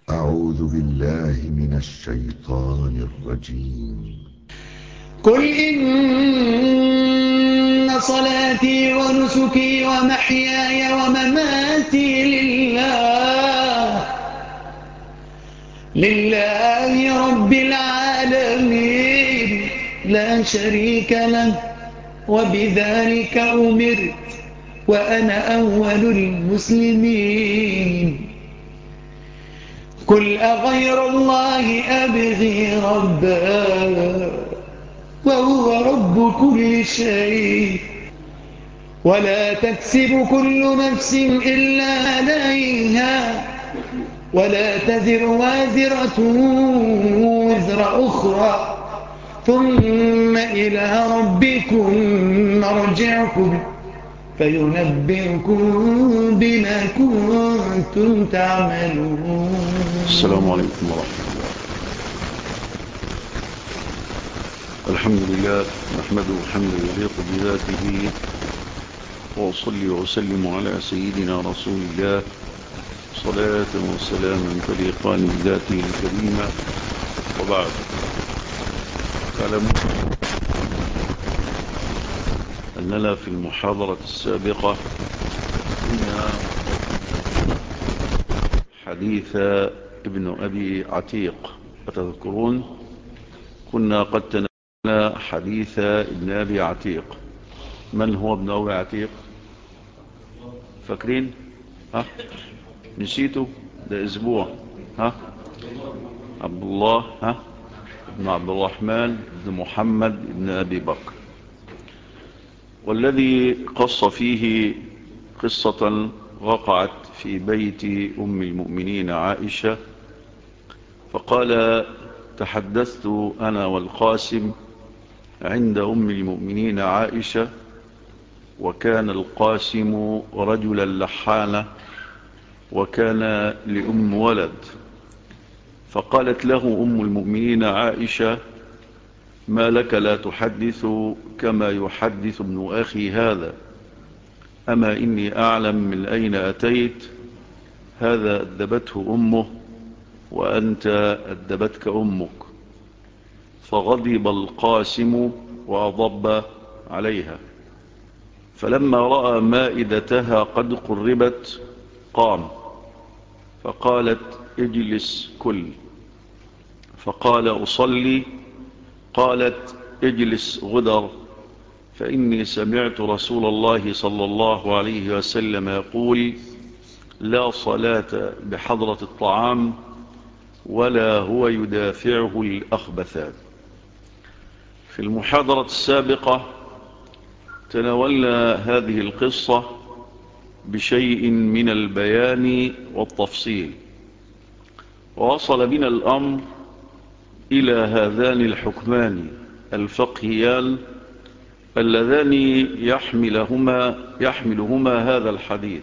أعوذ بالله من الشيطان الرجيم قل إن صلاتي ونسكي ومحياي ومماتي لله لله رب العالمين لا شريك له وبذلك أمرت وأنا أول المسلمين قل أغير الله أبغي ربا وهو رب كل شيء ولا تكسب كل نفس إلا عليها ولا تزر وازرة وزر أخرى ثم إلى ربكم مرجعكم فينبئكم بما كنتم تعملون السلام عليكم ورحمة الله الحمد لله نحمده حمدا يليق بذاته وأصلي وأسلم على سيدنا رسول الله صلاة وسلاما تليقان بذاته الكريمة وبعد تعلمون أننا في المحاضرة السابقة كنا حديث ابن أبي عتيق أتذكرون كنا قد تناولنا حديث ابن أبي عتيق من هو ابن أبي عتيق فاكرين ها نسيته ده أسبوع ها عبد الله ها ابن عبد الرحمن ابن محمد ابن أبي بكر والذي قص فيه قصة وقعت في بيت أم المؤمنين عائشة فقال تحدثت أنا والقاسم عند أم المؤمنين عائشة وكان القاسم رجلا لحانا وكان لأم ولد فقالت له أم المؤمنين عائشة ما لك لا تحدث كما يحدث ابن أخي هذا أما إني أعلم من أين أتيت هذا أدبته أمه وأنت أدبتك أمك فغضب القاسم وأضب عليها فلما رأى مائدتها قد قربت قام فقالت اجلس كل فقال أصلي قالت اجلس غدر فإني سمعت رسول الله صلى الله عليه وسلم يقول لا صلاة بحضرة الطعام ولا هو يدافعه الأخبثان في المحاضرة السابقة تناولنا هذه القصة بشيء من البيان والتفصيل ووصل بنا الأمر إلى هذان الحكمان الفقهيان اللذان يحملهما, يحملهما هذا الحديث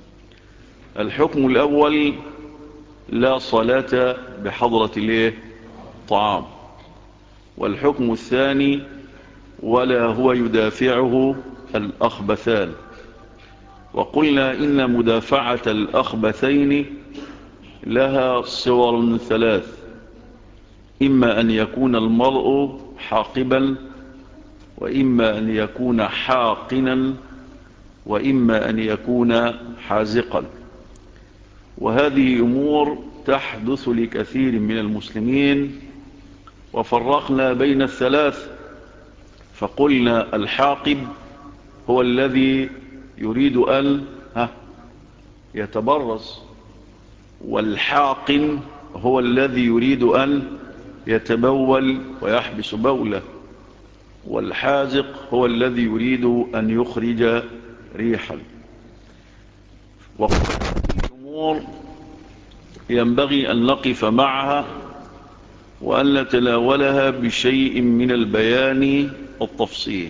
الحكم الأول لا صلاة بحضرة الايه طعام والحكم الثاني ولا هو يدافعه الأخبثان وقلنا إن مدافعة الأخبثين لها صور ثلاث إما أن يكون المرء حاقبا وإما أن يكون حاقنا وإما أن يكون حازقا وهذه أمور تحدث لكثير من المسلمين وفرقنا بين الثلاث فقلنا الحاقب هو الذي يريد أن يتبرز والحاقن هو الذي يريد أن يتبول ويحبس بوله والحازق هو الذي يريد أن يخرج ريحا الأمور ينبغي أن نقف معها وأن نتناولها بشيء من البيان والتفصيل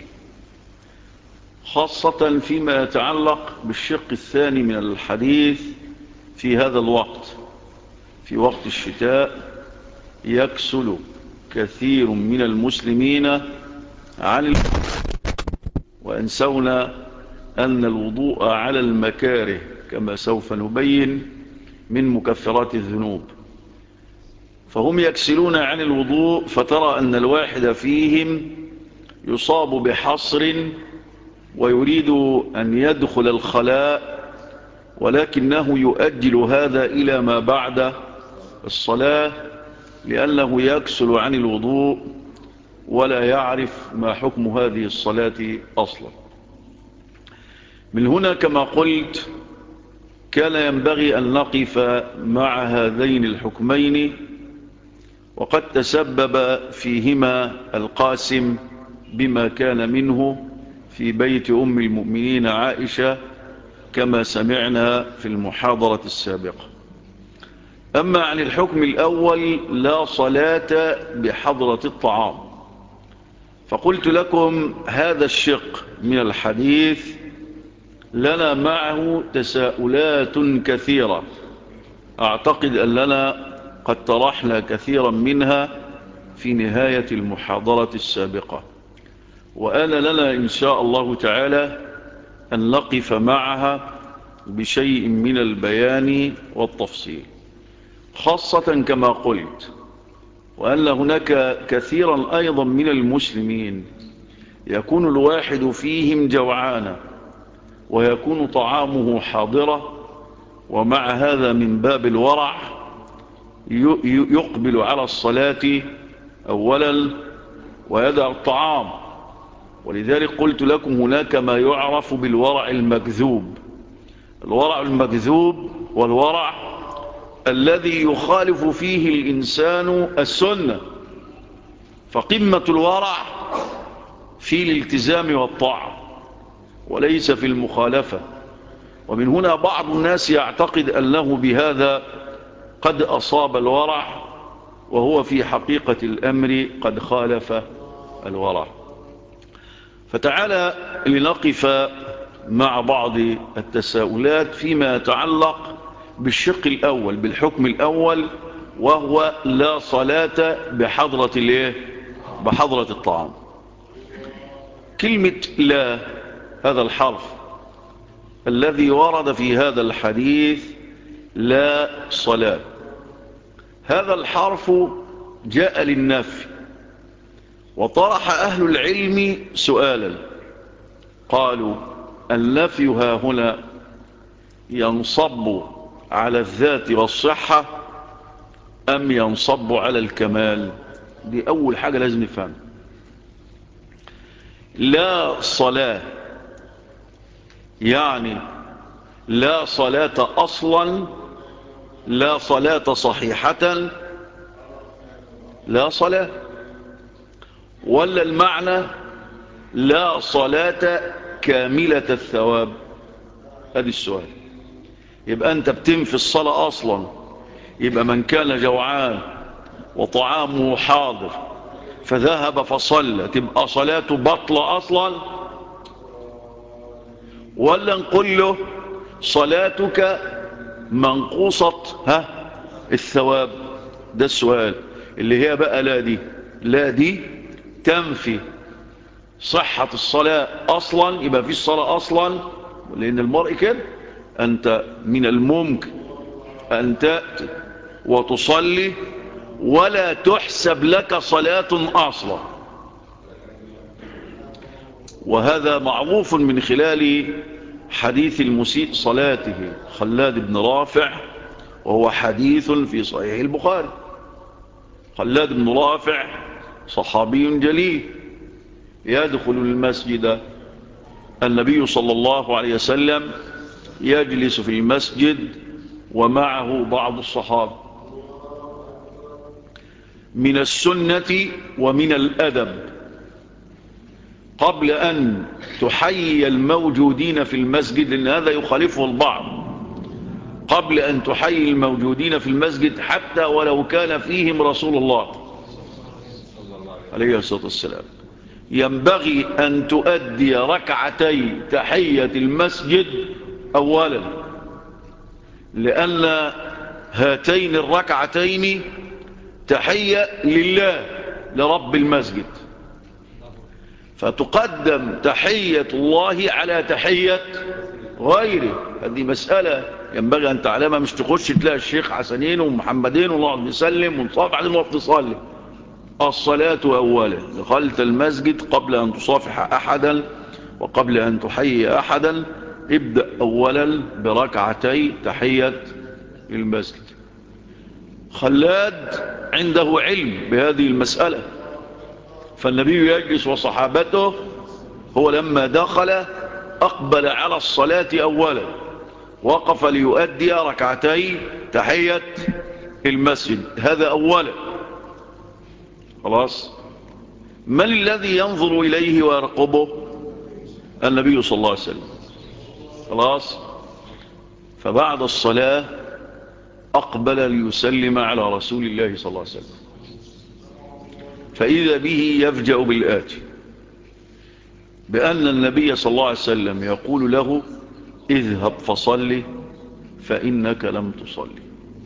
خاصة فيما يتعلق بالشق الثاني من الحديث في هذا الوقت في وقت الشتاء يكسل كثير من المسلمين عن وأنسونا أن الوضوء على المكاره كما سوف نبين من مكفرات الذنوب فهم يكسلون عن الوضوء فترى أن الواحد فيهم يصاب بحصر ويريد أن يدخل الخلاء ولكنه يؤجل هذا إلى ما بعد الصلاة لأنه يكسل عن الوضوء ولا يعرف ما حكم هذه الصلاة أصلا من هنا كما قلت كان ينبغي أن نقف مع هذين الحكمين وقد تسبب فيهما القاسم بما كان منه في بيت أم المؤمنين عائشة كما سمعنا في المحاضرة السابقة أما عن الحكم الأول لا صلاة بحضرة الطعام فقلت لكم هذا الشق من الحديث لنا معه تساؤلات كثيرة أعتقد أن لنا قد طرحنا كثيرا منها في نهاية المحاضرة السابقة وأنا لنا إن شاء الله تعالى أن نقف معها بشيء من البيان والتفصيل خاصة كما قلت وأن هناك كثيرا أيضا من المسلمين يكون الواحد فيهم جوعانا ويكون طعامه حاضرة ومع هذا من باب الورع يقبل على الصلاة أولا ويدع الطعام ولذلك قلت لكم هناك ما يعرف بالورع المكذوب الورع المكذوب والورع الذي يخالف فيه الإنسان السنة فقمة الورع في الالتزام والطاعة وليس في المخالفة ومن هنا بعض الناس يعتقد أنه بهذا قد أصاب الورع وهو في حقيقة الأمر قد خالف الورع فتعالى لنقف مع بعض التساؤلات فيما يتعلق بالشق الأول بالحكم الأول وهو لا صلاة بحضرة الايه بحضرة الطعام كلمة لا هذا الحرف الذي ورد في هذا الحديث لا صلاة هذا الحرف جاء للنفي وطرح أهل العلم سؤالا قالوا النفي ها هنا ينصب على الذات والصحة أم ينصب على الكمال دي أول حاجة لازم نفهم لا صلاة يعني لا صلاة أصلا لا صلاة صحيحة لا صلاة ولا المعنى لا صلاة كاملة الثواب هذا السؤال يبقى أنت بتنفي الصلاة أصلا يبقى من كان جوعان وطعامه حاضر فذهب فصلى تبقى صلاته بطلة أصلا ولا نقول له صلاتك منقوصة ها الثواب ده السؤال اللي هي بقى لا دي لا دي تنفي صحة الصلاة أصلا يبقى في الصلاة أصلا لأن المرء كده أنت من الممكن أن تأتي وتصلي ولا تحسب لك صلاة أصلا وهذا معروف من خلال حديث المسيء صلاته خلاد بن رافع وهو حديث في صحيح البخاري خلاد بن رافع صحابي جليل يدخل المسجد النبي صلى الله عليه وسلم يجلس في المسجد ومعه بعض الصحابة من السنة ومن الأدب قبل أن تحيي الموجودين في المسجد لأن هذا يخالفه البعض قبل أن تحيي الموجودين في المسجد حتى ولو كان فيهم رسول الله عليه الصلاة والسلام ينبغي أن تؤدي ركعتي تحية المسجد أولا لأن هاتين الركعتين تحية لله لرب المسجد فتقدم تحية الله على تحية غيره هذه مسألة ينبغي أن تعلمها مش تخش تلاقي الشيخ حسنين ومحمدين ونقعد نسلم ونصافح بعدين نقف نصلي الصلاة أولا دخلت المسجد قبل أن تصافح أحدا وقبل أن تحيي أحدا ابدأ أولا بركعتي تحية المسجد خلاد عنده علم بهذه المسألة فالنبي يجلس وصحابته هو لما دخل أقبل على الصلاة أولا وقف ليؤدي ركعتي تحية المسجد هذا أولا خلاص من الذي ينظر إليه ويرقبه النبي صلى الله عليه وسلم خلاص فبعد الصلاة أقبل ليسلم على رسول الله صلى الله عليه وسلم فإذا به يفجأ بالآتي بأن النبي صلى الله عليه وسلم يقول له اذهب فصلي فإنك لم تصلي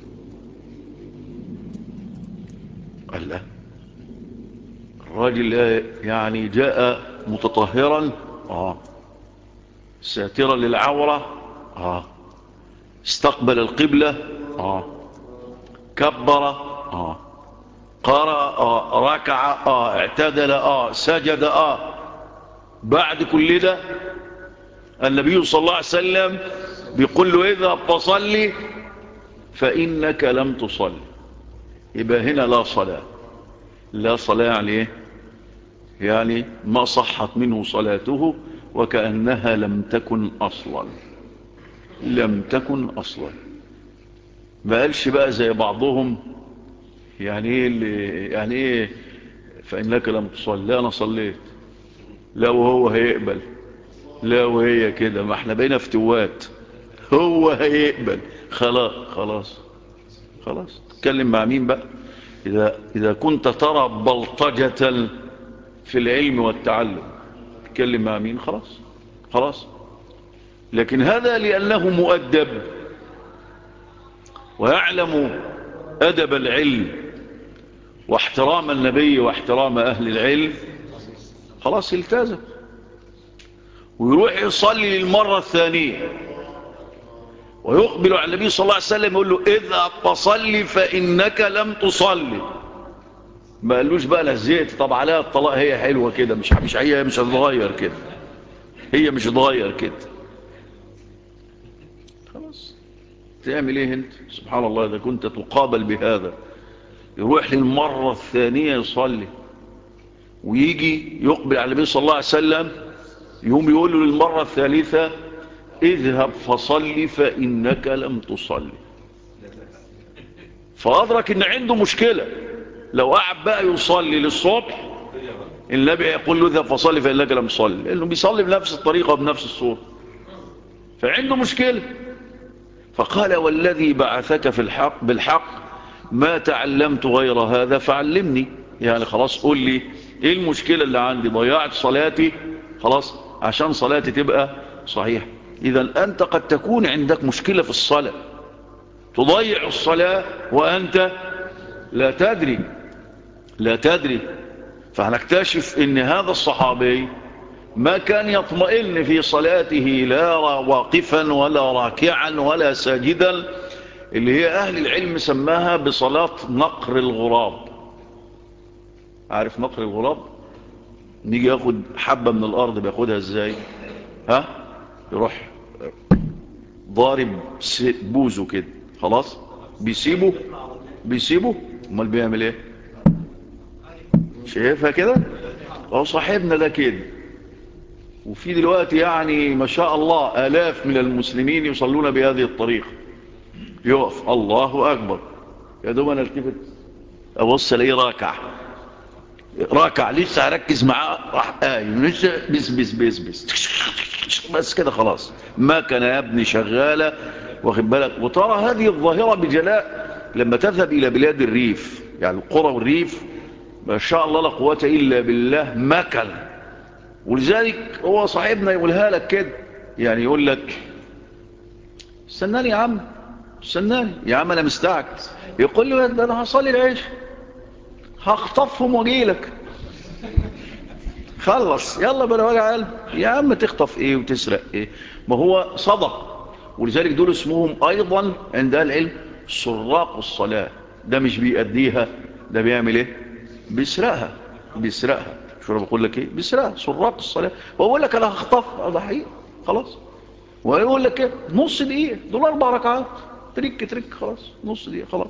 قال لا الراجل يعني جاء متطهرا آه ساترا للعورة آه استقبل القبلة آه كبر آه قرأ آه ركع آه اعتدل آه سجد آه بعد كل ده النبي صلى الله عليه وسلم بيقول له اذهب فصلي فإنك لم تصلي يبقى هنا لا صلاة لا صلاة يعني ايه يعني ما صحت منه صلاته وكأنها لم تكن أصلا لم تكن أصلا ما قالش بقى زي بعضهم يعني ايه اللي يعني ايه فإنك لم تصلي لا أنا صليت لا وهو هيقبل لا وهي كده ما احنا بينا فتوات هو هيقبل خلاص خلاص خلاص تتكلم مع مين بقى إذا, إذا كنت ترى بلطجة في العلم والتعلم تتكلم مع مين خلاص خلاص لكن هذا لأنه مؤدب ويعلم أدب العلم واحترام النبي واحترام أهل العلم خلاص التزم ويروح يصلي للمرة الثانية ويقبل على النبي صلى الله عليه وسلم يقول له اذهب فصلي فإنك لم تصلي ما قالوش بقى لزيت طب عليها الطلاق هي حلوة كده مش مش هي مش هتتغير كده هي مش هتتغير كده خلاص تعمل ايه انت سبحان الله اذا كنت تقابل بهذا يروح للمرة الثانية يصلي ويجي يقبل على النبي صلى الله عليه وسلم يقوم يقول له للمرة الثالثة اذهب فصلي فإنك لم تصلي فأدرك ان عنده مشكلة لو قعد بقى يصلي للصبح النبي يقول له اذهب فصلي فإنك لم تصلي لأنه بيصلي بنفس الطريقة وبنفس الصورة فعنده مشكلة فقال والذي بعثك في الحق بالحق ما تعلمت غير هذا فعلمني يعني خلاص قول لي ايه المشكلة اللي عندي ضيعت صلاتي خلاص عشان صلاتي تبقى صحيح اذا انت قد تكون عندك مشكلة في الصلاة تضيع الصلاة وانت لا تدري لا تدري فهنكتشف ان هذا الصحابي ما كان يطمئن في صلاته لا واقفا ولا راكعا ولا ساجدا اللي هي اهل العلم سماها بصلاة نقر الغراب عارف نقر الغراب نيجي ياخد حبة من الارض بياخدها ازاي ها يروح ضارب بوزه كده خلاص بيسيبه بيسيبه امال بيعمل ايه شايفها كده اهو صاحبنا ده كده وفي دلوقتي يعني ما شاء الله آلاف من المسلمين يصلون بهذه الطريقة يقف الله أكبر يا دوب أنا التفت أبص ليه راكع راكع لسه هركز معاه راح قايم لسه بس بس بس بس بس كده خلاص ما كان يا ابني شغالة واخد بالك وترى هذه الظاهرة بجلاء لما تذهب إلى بلاد الريف يعني القرى والريف ما شاء الله لا قوة إلا بالله مكن ولذلك هو صاحبنا يقولها لك كده يعني يقول لك استناني يا عم استناني يا عم انا مستعجل يقول لي ده انا هصلي العيش هخطفهم واجي لك خلص يلا بلا وجع قلب يا عم تخطف ايه وتسرق ايه ما هو صدق ولذلك دول اسمهم ايضا عند أهل العلم سراق الصلاة ده مش بيأديها ده بيعمل ايه بيسرقها بيسرقها شو انا بقول لك ايه بيسرقها سراق الصلاة وأقول لك انا هخطف هذا حقيقي خلاص ويقول لك ايه نص دقيقة دول اربع ركعات ترك ترك خلاص نص دقيقة خلاص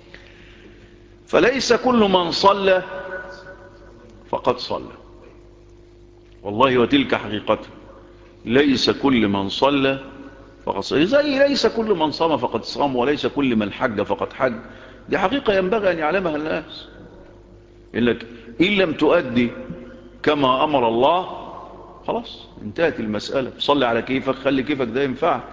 فليس كل من صلى فقد صلى والله وتلك حقيقته ليس كل من صلى فقد صلى زي ليس كل من صام فقد صام وليس كل من حج فقد حج دي حقيقة ينبغي أن يعلمها الناس إنك إن لم تؤدي كما أمر الله خلاص انتهت المسألة صلي على كيفك خلي كيفك ده ينفعك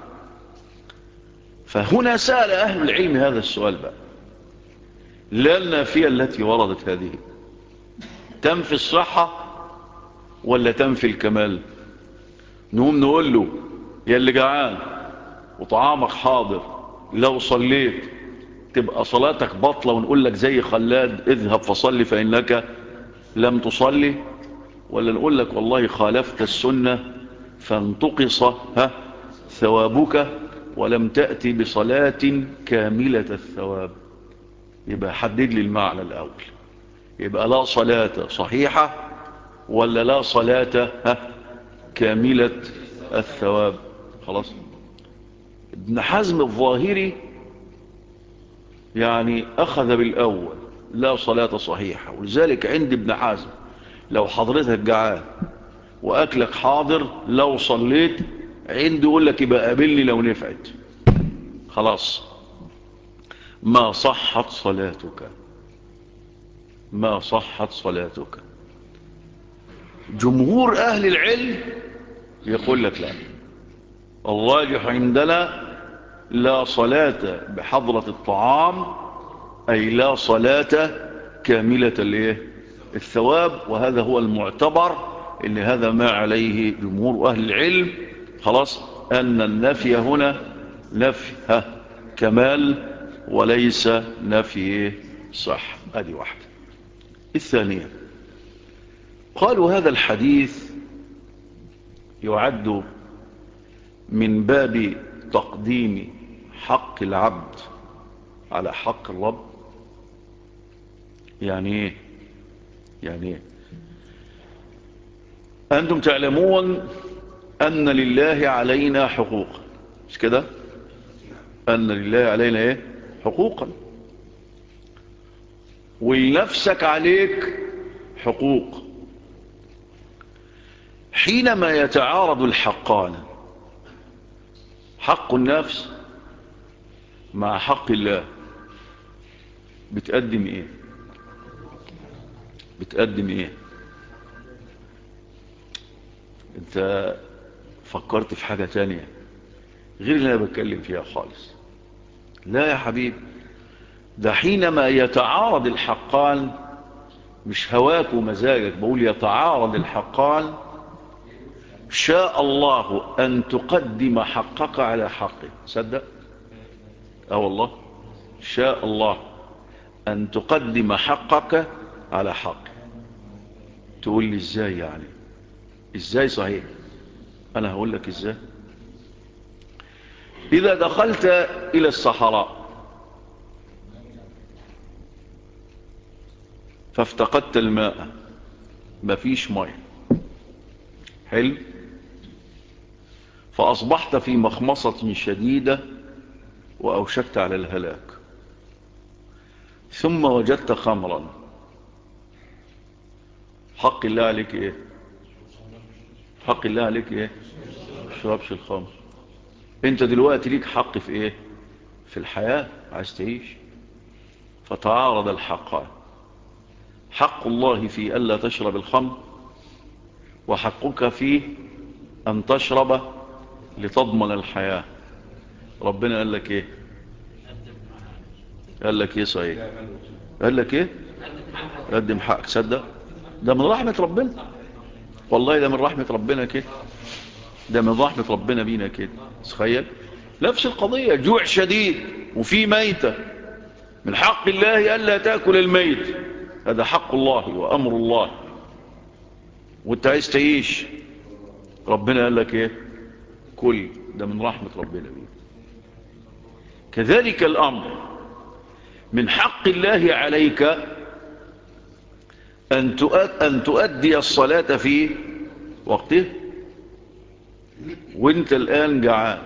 فهنا سأل أهل العلم هذا السؤال بقى لا النافية التي وردت هذه تنفي الصحة ولا تنفي الكمال نقوم نقول له يا اللي جعان وطعامك حاضر لو صليت تبقى صلاتك بطلة ونقول لك زي خلاد اذهب فصلي فإنك لم تصلي ولا نقول لك والله خالفت السنة فانتقص ها ثوابك ولم تأتي بصلاة كاملة الثواب يبقى حدد لي المعنى الأول يبقى لا صلاة صحيحة ولا لا صلاة ها كاملة الثواب خلاص ابن حزم الظاهري يعني أخذ بالأول لا صلاة صحيحة ولذلك عند ابن حزم لو حضرتك جعان وأكلك حاضر لو صليت عنده يقول لك يبقى قابلني لو نفعت خلاص ما صحت صلاتك ما صحت صلاتك جمهور أهل العلم يقول لك لا الراجح عندنا لا صلاة بحضرة الطعام أي لا صلاة كاملة الايه الثواب وهذا هو المعتبر اللي هذا ما عليه جمهور أهل العلم خلاص أن النفي هنا نفي ها كمال وليس نفي صح هذه واحدة الثانية قالوا هذا الحديث يعد من باب تقديم حق العبد على حق الرب يعني ايه يعني ايه أنتم تعلمون أن لله علينا حقوق مش كده أن لله علينا إيه حقوقا ولنفسك عليك حقوق حينما يتعارض الحقان حق النفس مع حق الله بتقدم ايه بتقدم ايه انت فكرت في حاجة تانية غير اللي انا بتكلم فيها خالص لا يا حبيب ده حينما يتعارض الحقان مش هواك ومزاجك بقول يتعارض الحقان شاء الله أن تقدم حقك على حقه صدق اه والله شاء الله أن تقدم حقك على حقه تقول لي ازاي يعني ازاي صحيح انا هقول لك ازاي اذا دخلت الى الصحراء فافتقدت الماء مفيش ماء حلو فاصبحت في مخمصة شديدة واوشكت على الهلاك ثم وجدت خمرا حق الله عليك ايه حق الله عليك ايه شربش الخمر انت دلوقتي ليك حق في ايه في الحياة عايز تعيش فتعارض الحقان حق الله في ألا تشرب الخمر وحقك في أن تشرب لتضمن الحياة ربنا قال لك ايه قال لك ايه صحيح قال لك ايه قدم حقك صدق ده من رحمة ربنا والله ده من رحمة ربنا كده ده من رحمة ربنا بينا كده تخيل نفس القضية جوع شديد وفي ميتة من حق الله ألا تأكل الميت هذا حق الله وأمر الله وانت عايز تعيش ربنا قال لك ايه كل ده من رحمة ربنا بيه كذلك الأمر من حق الله عليك أن أن تؤدي الصلاة في وقته وانت الآن جعان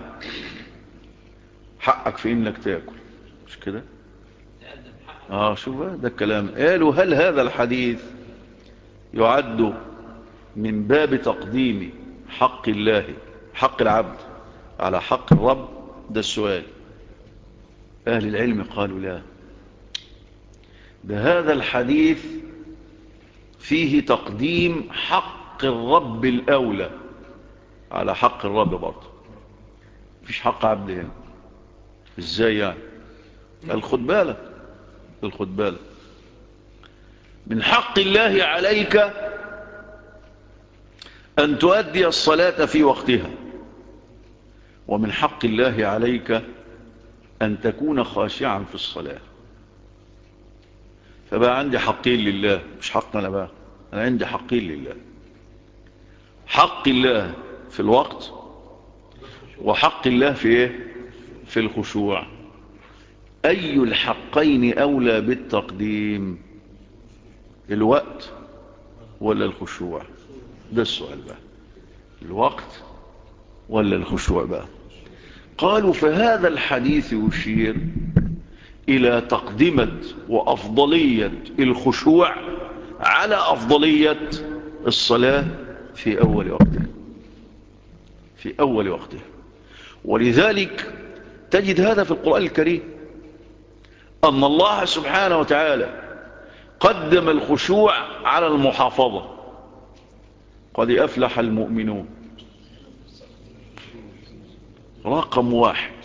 حقك في انك تاكل مش كده اه شوف ده الكلام قالوا هل هذا الحديث يعد من باب تقديم حق الله حق العبد على حق الرب ده السؤال اهل العلم قالوا لا ده هذا الحديث فيه تقديم حق الرب الاولى على حق الرب برضه مفيش حق عبد هنا ازاي يعني الخد بالك الخد بالك من حق الله عليك أن تؤدي الصلاة في وقتها ومن حق الله عليك أن تكون خاشعا في الصلاة فبقى عندي حقين لله مش حق أنا بقى أنا عندي حقين لله حق الله في الوقت وحق الله في ايه في الخشوع اي الحقين اولى بالتقديم الوقت ولا الخشوع ده السؤال بقى الوقت ولا الخشوع بقى قالوا فهذا الحديث يشير الى تقدمة وافضلية الخشوع على افضلية الصلاة في اول وقتها في أول وقته ولذلك تجد هذا في القرآن الكريم أن الله سبحانه وتعالى قدم الخشوع على المحافظة قد أفلح المؤمنون رقم واحد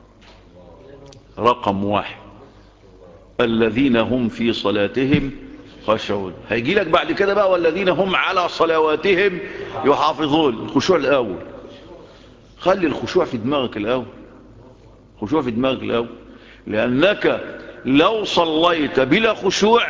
رقم واحد الذين هم في صلاتهم خشعون هيجي لك بعد كده بقى والذين هم على صلواتهم يحافظون الخشوع الأول خلي الخشوع في دماغك الأول خشوع في دماغك الأول لأنك لو صليت بلا خشوع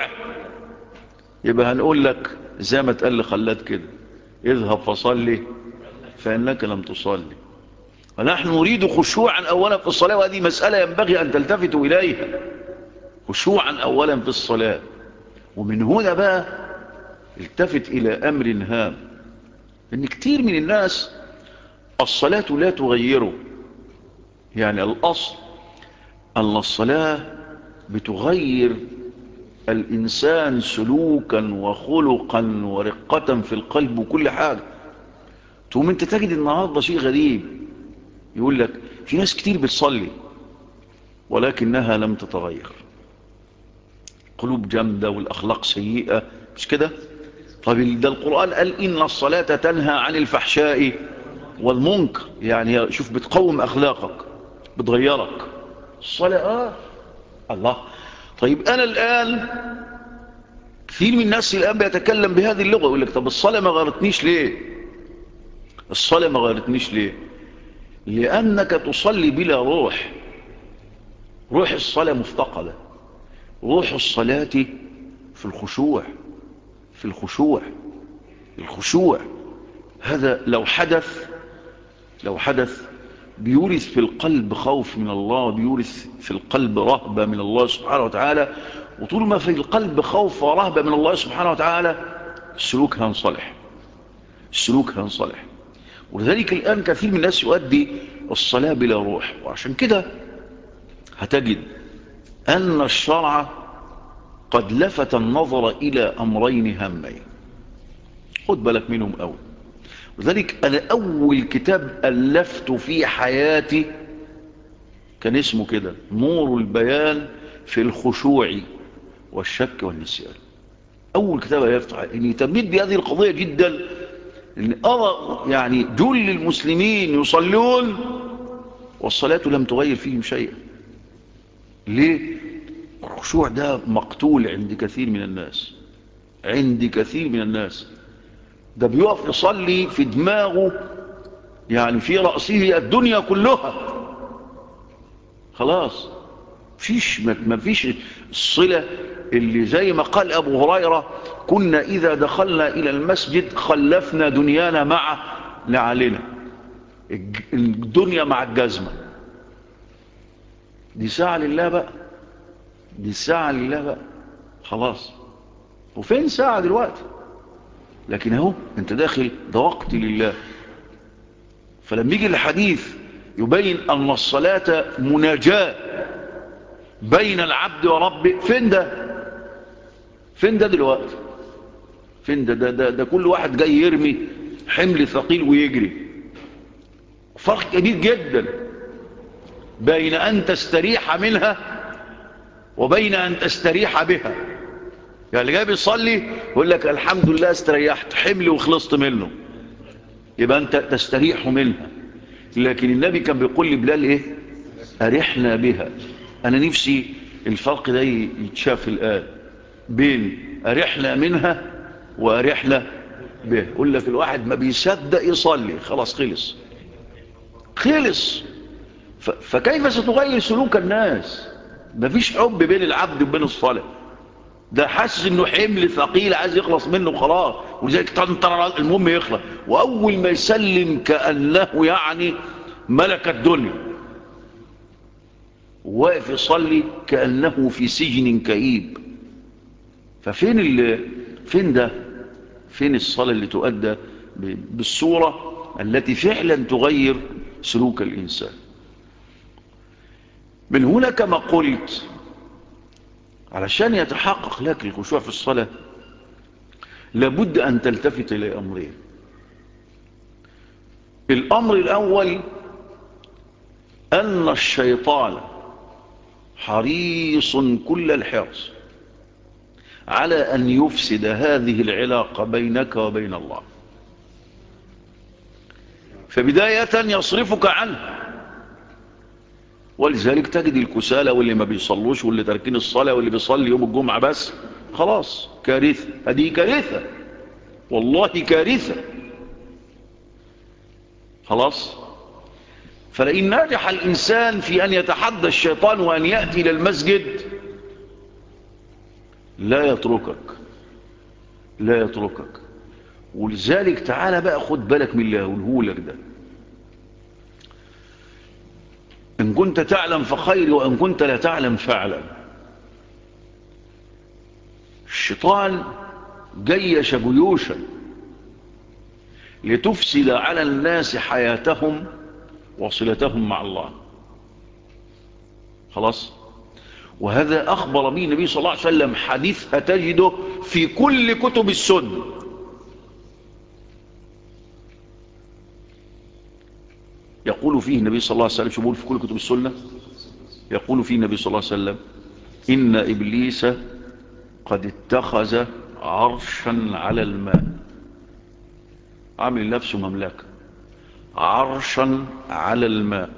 يبقى هنقول لك زي ما تقال خلات كده اذهب فصلي فإنك لم تصلي ونحن نريد خشوعا أولا في الصلاة وهذه مسألة ينبغي أن تلتفتوا إليها خشوعا أولا في الصلاة ومن هنا بقى التفت إلى أمر هام إن كتير من الناس الصلاة لا تغيره يعني الأصل أن الصلاة بتغير الإنسان سلوكا وخلقا ورقة في القلب وكل حاجة تقوم انت تجد النهاردة شيء غريب يقول لك في ناس كتير بتصلي ولكنها لم تتغير قلوب جامدة والأخلاق سيئة مش كده طب ده القرآن قال إن الصلاة تنهى عن الفحشاء والمنكر يعني شوف بتقوم أخلاقك بتغيرك الصلاة آه الله طيب أنا الآن كثير من الناس الآن بيتكلم بهذه اللغة يقول لك طب الصلاة ما غيرتنيش ليه الصلاة ما غيرتنيش ليه لأنك تصلي بلا روح روح الصلاة مفتقدة روح الصلاة في الخشوع في الخشوع الخشوع هذا لو حدث لو حدث بيورث في القلب خوف من الله بيورث في القلب رهبة من الله سبحانه وتعالى وطول ما في القلب خوف ورهبة من الله سبحانه وتعالى السلوك هينصلح السلوك هينصلح ولذلك الآن كثير من الناس يؤدي الصلاة بلا روح وعشان كده هتجد أن الشرع قد لفت النظر إلى أمرين هامين خد بالك منهم أول وذلك أنا أول كتاب ألفت في حياتي كان اسمه كده نور البيان في الخشوع والشك والنسيان أول كتاب ألفت يعني تميت بهذه القضية جدا إن أرى يعني جل المسلمين يصلون والصلاة لم تغير فيهم شيئا ليه الخشوع ده مقتول عند كثير من الناس عند كثير من الناس ده بيقف يصلي في دماغه يعني في رأسه الدنيا كلها خلاص فيش ما فيش الصلة اللي زي ما قال أبو هريرة كنا إذا دخلنا إلى المسجد خلفنا دنيانا مع لعلنا والدنيا مع الجزمة دي ساعة لله بقى دي ساعة لله بقى خلاص وفين ساعة دلوقتي لكن اهو انت داخل ده وقت لله فلما يجي الحديث يبين ان الصلاة مناجاة بين العبد وربه فين ده فين ده دلوقتي فين ده ده, ده, ده كل واحد جاي يرمي حمل ثقيل ويجري فرق كبير جدا بين أن تستريح منها وبين أن تستريح بها يعني اللي جاي بيصلي يقول لك الحمد لله استريحت حملي وخلصت منه يبقى أنت تستريح منها لكن النبي كان بيقول لبلال إيه أرحنا بها أنا نفسي الفرق ده يتشاف الآن بين أرحنا منها وأرحنا بها يقول لك الواحد ما بيصدق يصلي خلاص خلص خلص فكيف ستغير سلوك الناس مفيش حب بين العبد وبين الصلاة ده حاسس انه حمل ثقيل عايز يخلص منه خلاص ولذلك تنطر المهم يخلص واول ما يسلم كأنه يعني ملك الدنيا واقف يصلي كأنه في سجن كئيب ففين اللي فين ده فين الصلاة اللي تؤدى بالصورة التي فعلا تغير سلوك الإنسان من هنا كما قلت علشان يتحقق لك الخشوع في الصلاة لابد أن تلتفت إلى أمرين الأمر الأول أن الشيطان حريص كل الحرص على أن يفسد هذه العلاقة بينك وبين الله فبداية يصرفك عنه ولذلك تجد الكسالى واللي ما بيصلوش واللي تركين الصلاة واللي بيصلي يوم الجمعة بس خلاص كارثة هذه كارثة والله كارثة خلاص فلئن نجح الإنسان في أن يتحدى الشيطان وأن يأتي إلى المسجد لا يتركك لا يتركك ولذلك تعالى بقى خد بالك من اللي هقوله لك ده إن كنت تعلم فخير وإن كنت لا تعلم فاعلم الشيطان جيش جيوشا لتفسد على الناس حياتهم وصلتهم مع الله خلاص وهذا أخبر به النبي صلى الله عليه وسلم حديث هتجده في كل كتب السنة يقول فيه النبي صلى الله عليه وسلم شبول في كل كتب السنة يقول فيه النبي صلى الله عليه وسلم إن إبليس قد اتخذ عرشا على الماء عامل نفسه مملكة عرشا على الماء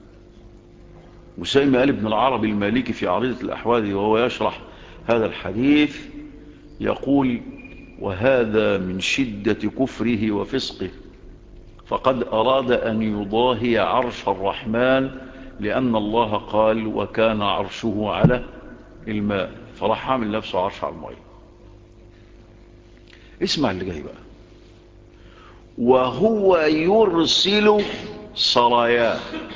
مسيم قال ابن العربي المالكي في عريضة الأحوال وهو يشرح هذا الحديث يقول وهذا من شدة كفره وفسقه فقد أراد أن يضاهي عرش الرحمن لأن الله قال وكان عرشه على الماء فراح عامل نفسه عرش على الماء اسمع اللي جاي بقى وهو يرسل سراياه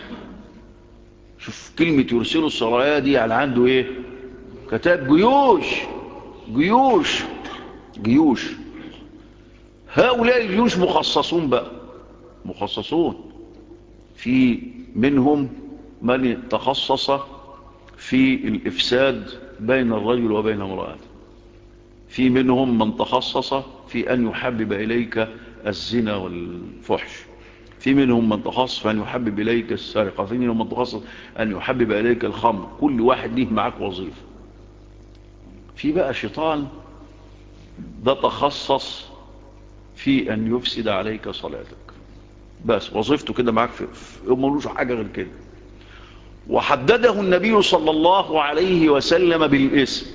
شوف كلمة يرسل السرايا دي على عنده ايه كتاب جيوش جيوش جيوش هؤلاء الجيوش مخصصون بقى مخصصون في منهم من تخصص في الإفساد بين الرجل وبين امرأته في منهم من تخصص في أن يحبب إليك الزنا والفحش في منهم من تخصص أن يحبب إليك السرقة في منهم من تخصص أن يحبب إليك الخمر كل واحد ليه معك وظيفة في بقى شيطان ده تخصص في أن يفسد عليك صلاتك بس وظيفته كده معك في ملوش حاجة غير كده وحدده النبي صلى الله عليه وسلم بالاسم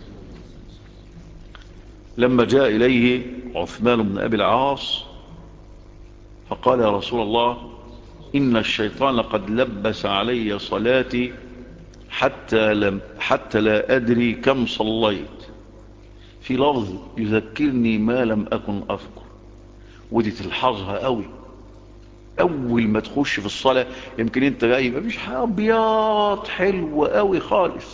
لما جاء إليه عثمان بن أبي العاص فقال يا رسول الله إن الشيطان قد لبس علي صلاتي حتى, لم حتى لا أدري كم صليت في لفظ يذكرني ما لم أكن أذكر ودي تلحظها قوي اول ما تخش في الصلاة يمكن انت جاي مفيش حاجة ابيض حلو قوي خالص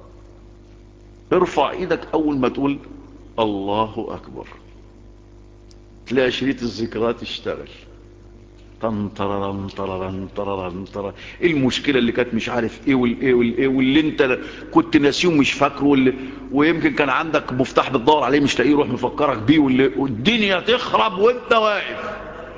ارفع ايدك اول ما تقول الله اكبر تلاقي شريط الذكريات اشتغل طنطررم طررم طررم طررم ايه المشكلة اللي كانت مش عارف ايه والايه والايه واللي انت كنت ناسيه ومش فاكره واللي ويمكن كان عندك مفتاح بتدور عليه مش لاقيه يروح مفكرك بيه واللي والدنيا تخرب وانت واقف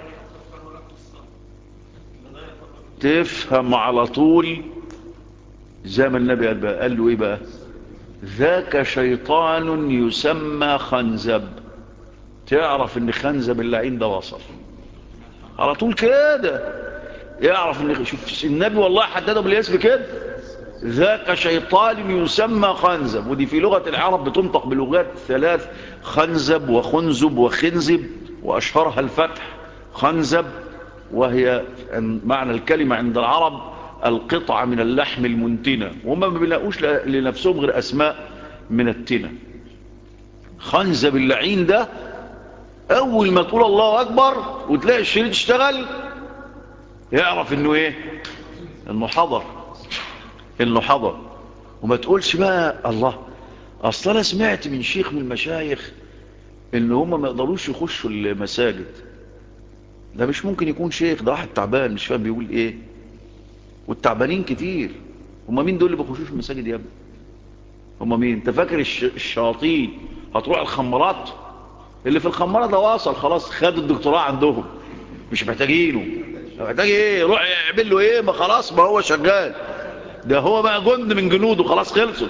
تفهم على طول زي ما النبي قال بقى قال له ايه بقى ذاك شيطان يسمى خنزب تعرف ان خنزب اللعين ده وصل على طول كده يعرف ان شوف النبي والله حدده بالاسم كده ذاك شيطان يسمى خنزب ودي في لغة العرب بتنطق بلغات ثلاث خنزب وخنزب وخنزب واشهرها الفتح خنزب وهي معنى الكلمة عند العرب القطعة من اللحم المنتنة وهم ما بيلاقوش لنفسهم غير أسماء من التنة خنزب اللعين ده أول ما تقول الله أكبر وتلاقي الشريط اشتغل يعرف انه ايه انه حضر انه حضر وما تقولش بقى الله اصلا انا سمعت من شيخ من المشايخ ان هم ما يقدروش يخشوا المساجد ده مش ممكن يكون شيخ ده واحد تعبان مش فاهم بيقول ايه والتعبانين كتير هم مين دول اللي بيخشوش المساجد يا ابني هم مين انت فاكر الش... الشياطين هتروح الخمرات اللي في الخمرات ده واصل خلاص خد الدكتوراه عندهم مش محتاجينه محتاج ايه يروح يعمل له ايه ما خلاص ما هو شغال ده هو بقى جند من جنوده خلاص خلصوا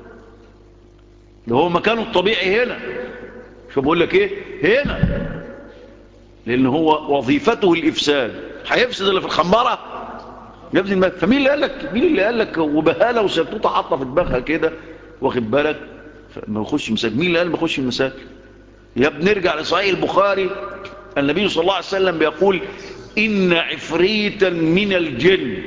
ده هو مكانه الطبيعي هنا شو بقول لك ايه هنا لان هو وظيفته الافساد هيفسد اللي في الخماره يا ابني فمين اللي قال لك مين اللي قال لك وبهاله وسيطوطه حاطه في دماغها كده واخد بالك ما يخش مساجد مين اللي قال ما يخش المساجد يا ابني نرجع لصحيح البخاري النبي صلى الله عليه وسلم بيقول إن عفريتا من الجن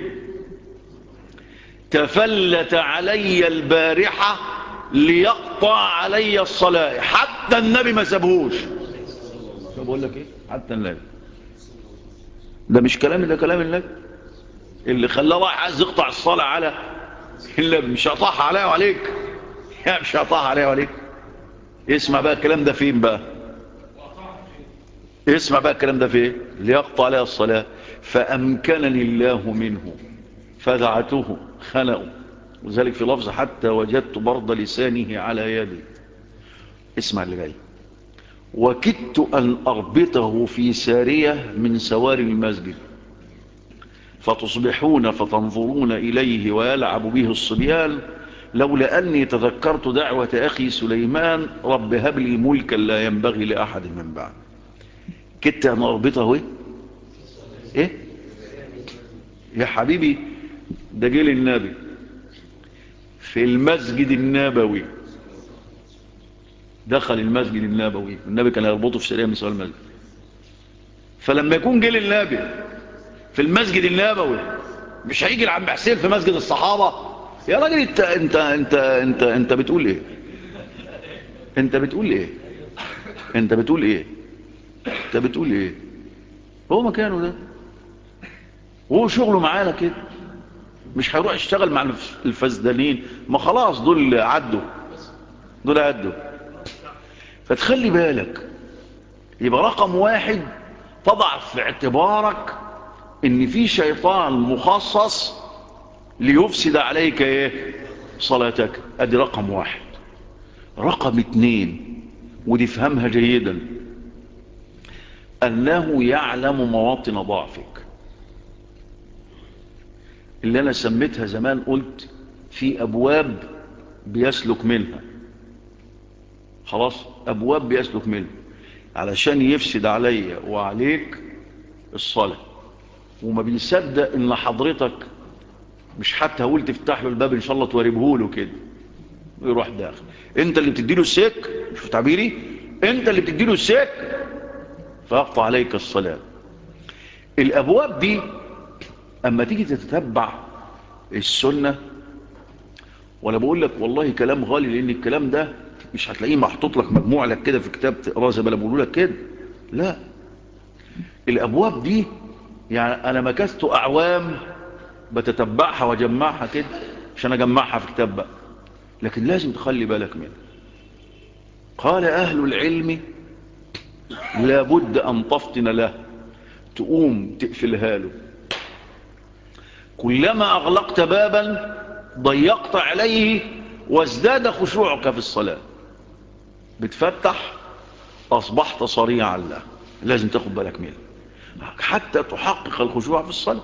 تفلت علي البارحة ليقطع علي الصلاة حتى النبي ما سابهوش شو بقول لك ايه حتى النبي ده مش كلامي ده كلام النبي اللي خلاه راح عايز يقطع الصلاة على اللي مش هقطعها عليا وعليك يا مش هقطعها عليا وعليك اسمع بقى الكلام ده فين بقى اسمع بقى الكلام ده فين ليقطع عليها الصلاة فأمكنني الله منه فدعته خلقه وذلك في لفظ حتى وجدت برد لسانه على يدي اسمع اللي جاي وكدت أن أربطه في سارية من سوار المسجد فتصبحون فتنظرون إليه ويلعب به الصبيان لولا أني تذكرت دعوة أخي سليمان رب هب لي ملكا لا ينبغي لأحد من بعد كدت أن أربطه إيه إيه يا حبيبي ده جيل النبي في المسجد النبوي دخل المسجد النبوي النبي كان يربطه في سرية من سوال المسجد فلما يكون جيل النبي في المسجد النبوي مش هيجي العم حسين في مسجد الصحابة يا راجل انت انت انت انت انت بتقول ايه انت بتقول ايه انت بتقول ايه انت بتقول ايه هو مكانه ده وهو شغله معانا كده مش هيروح يشتغل مع الفزدانين ما خلاص دول عدوا دول عدوا فتخلي بالك يبقى رقم واحد تضع في اعتبارك ان في شيطان مخصص ليفسد عليك ايه صلاتك ادي رقم واحد رقم اتنين ودي فهمها جيدا انه يعلم مواطن ضعفك اللي انا سميتها زمان قلت في ابواب بيسلك منها خلاص ابواب بيسلك منها علشان يفسد عليا وعليك الصلاة وما بيصدق ان حضرتك مش حتى هقول تفتح له الباب ان شاء الله توربه له كده ويروح داخل انت اللي بتديله السك شوف تعبيري انت اللي بتديله السك فيقطع عليك الصلاة الابواب دي اما تيجي تتتبع السنة وانا بقول لك والله كلام غالي لان الكلام ده مش هتلاقيه محطوط لك مجموع لك كده في كتاب تقراه زي ما انا بقول لك كده لا الابواب دي يعني أنا مكثت أعوام بتتبعها وأجمعها كده عشان أجمعها في كتاب بقى لكن لازم تخلي بالك منها قال أهل العلم لابد أن تفطن له تقوم تقفلها له كلما أغلقت بابا ضيقت عليه وازداد خشوعك في الصلاة بتفتح أصبحت صريعا له لازم تاخد بالك منه حتى تحقق الخشوع في الصلاة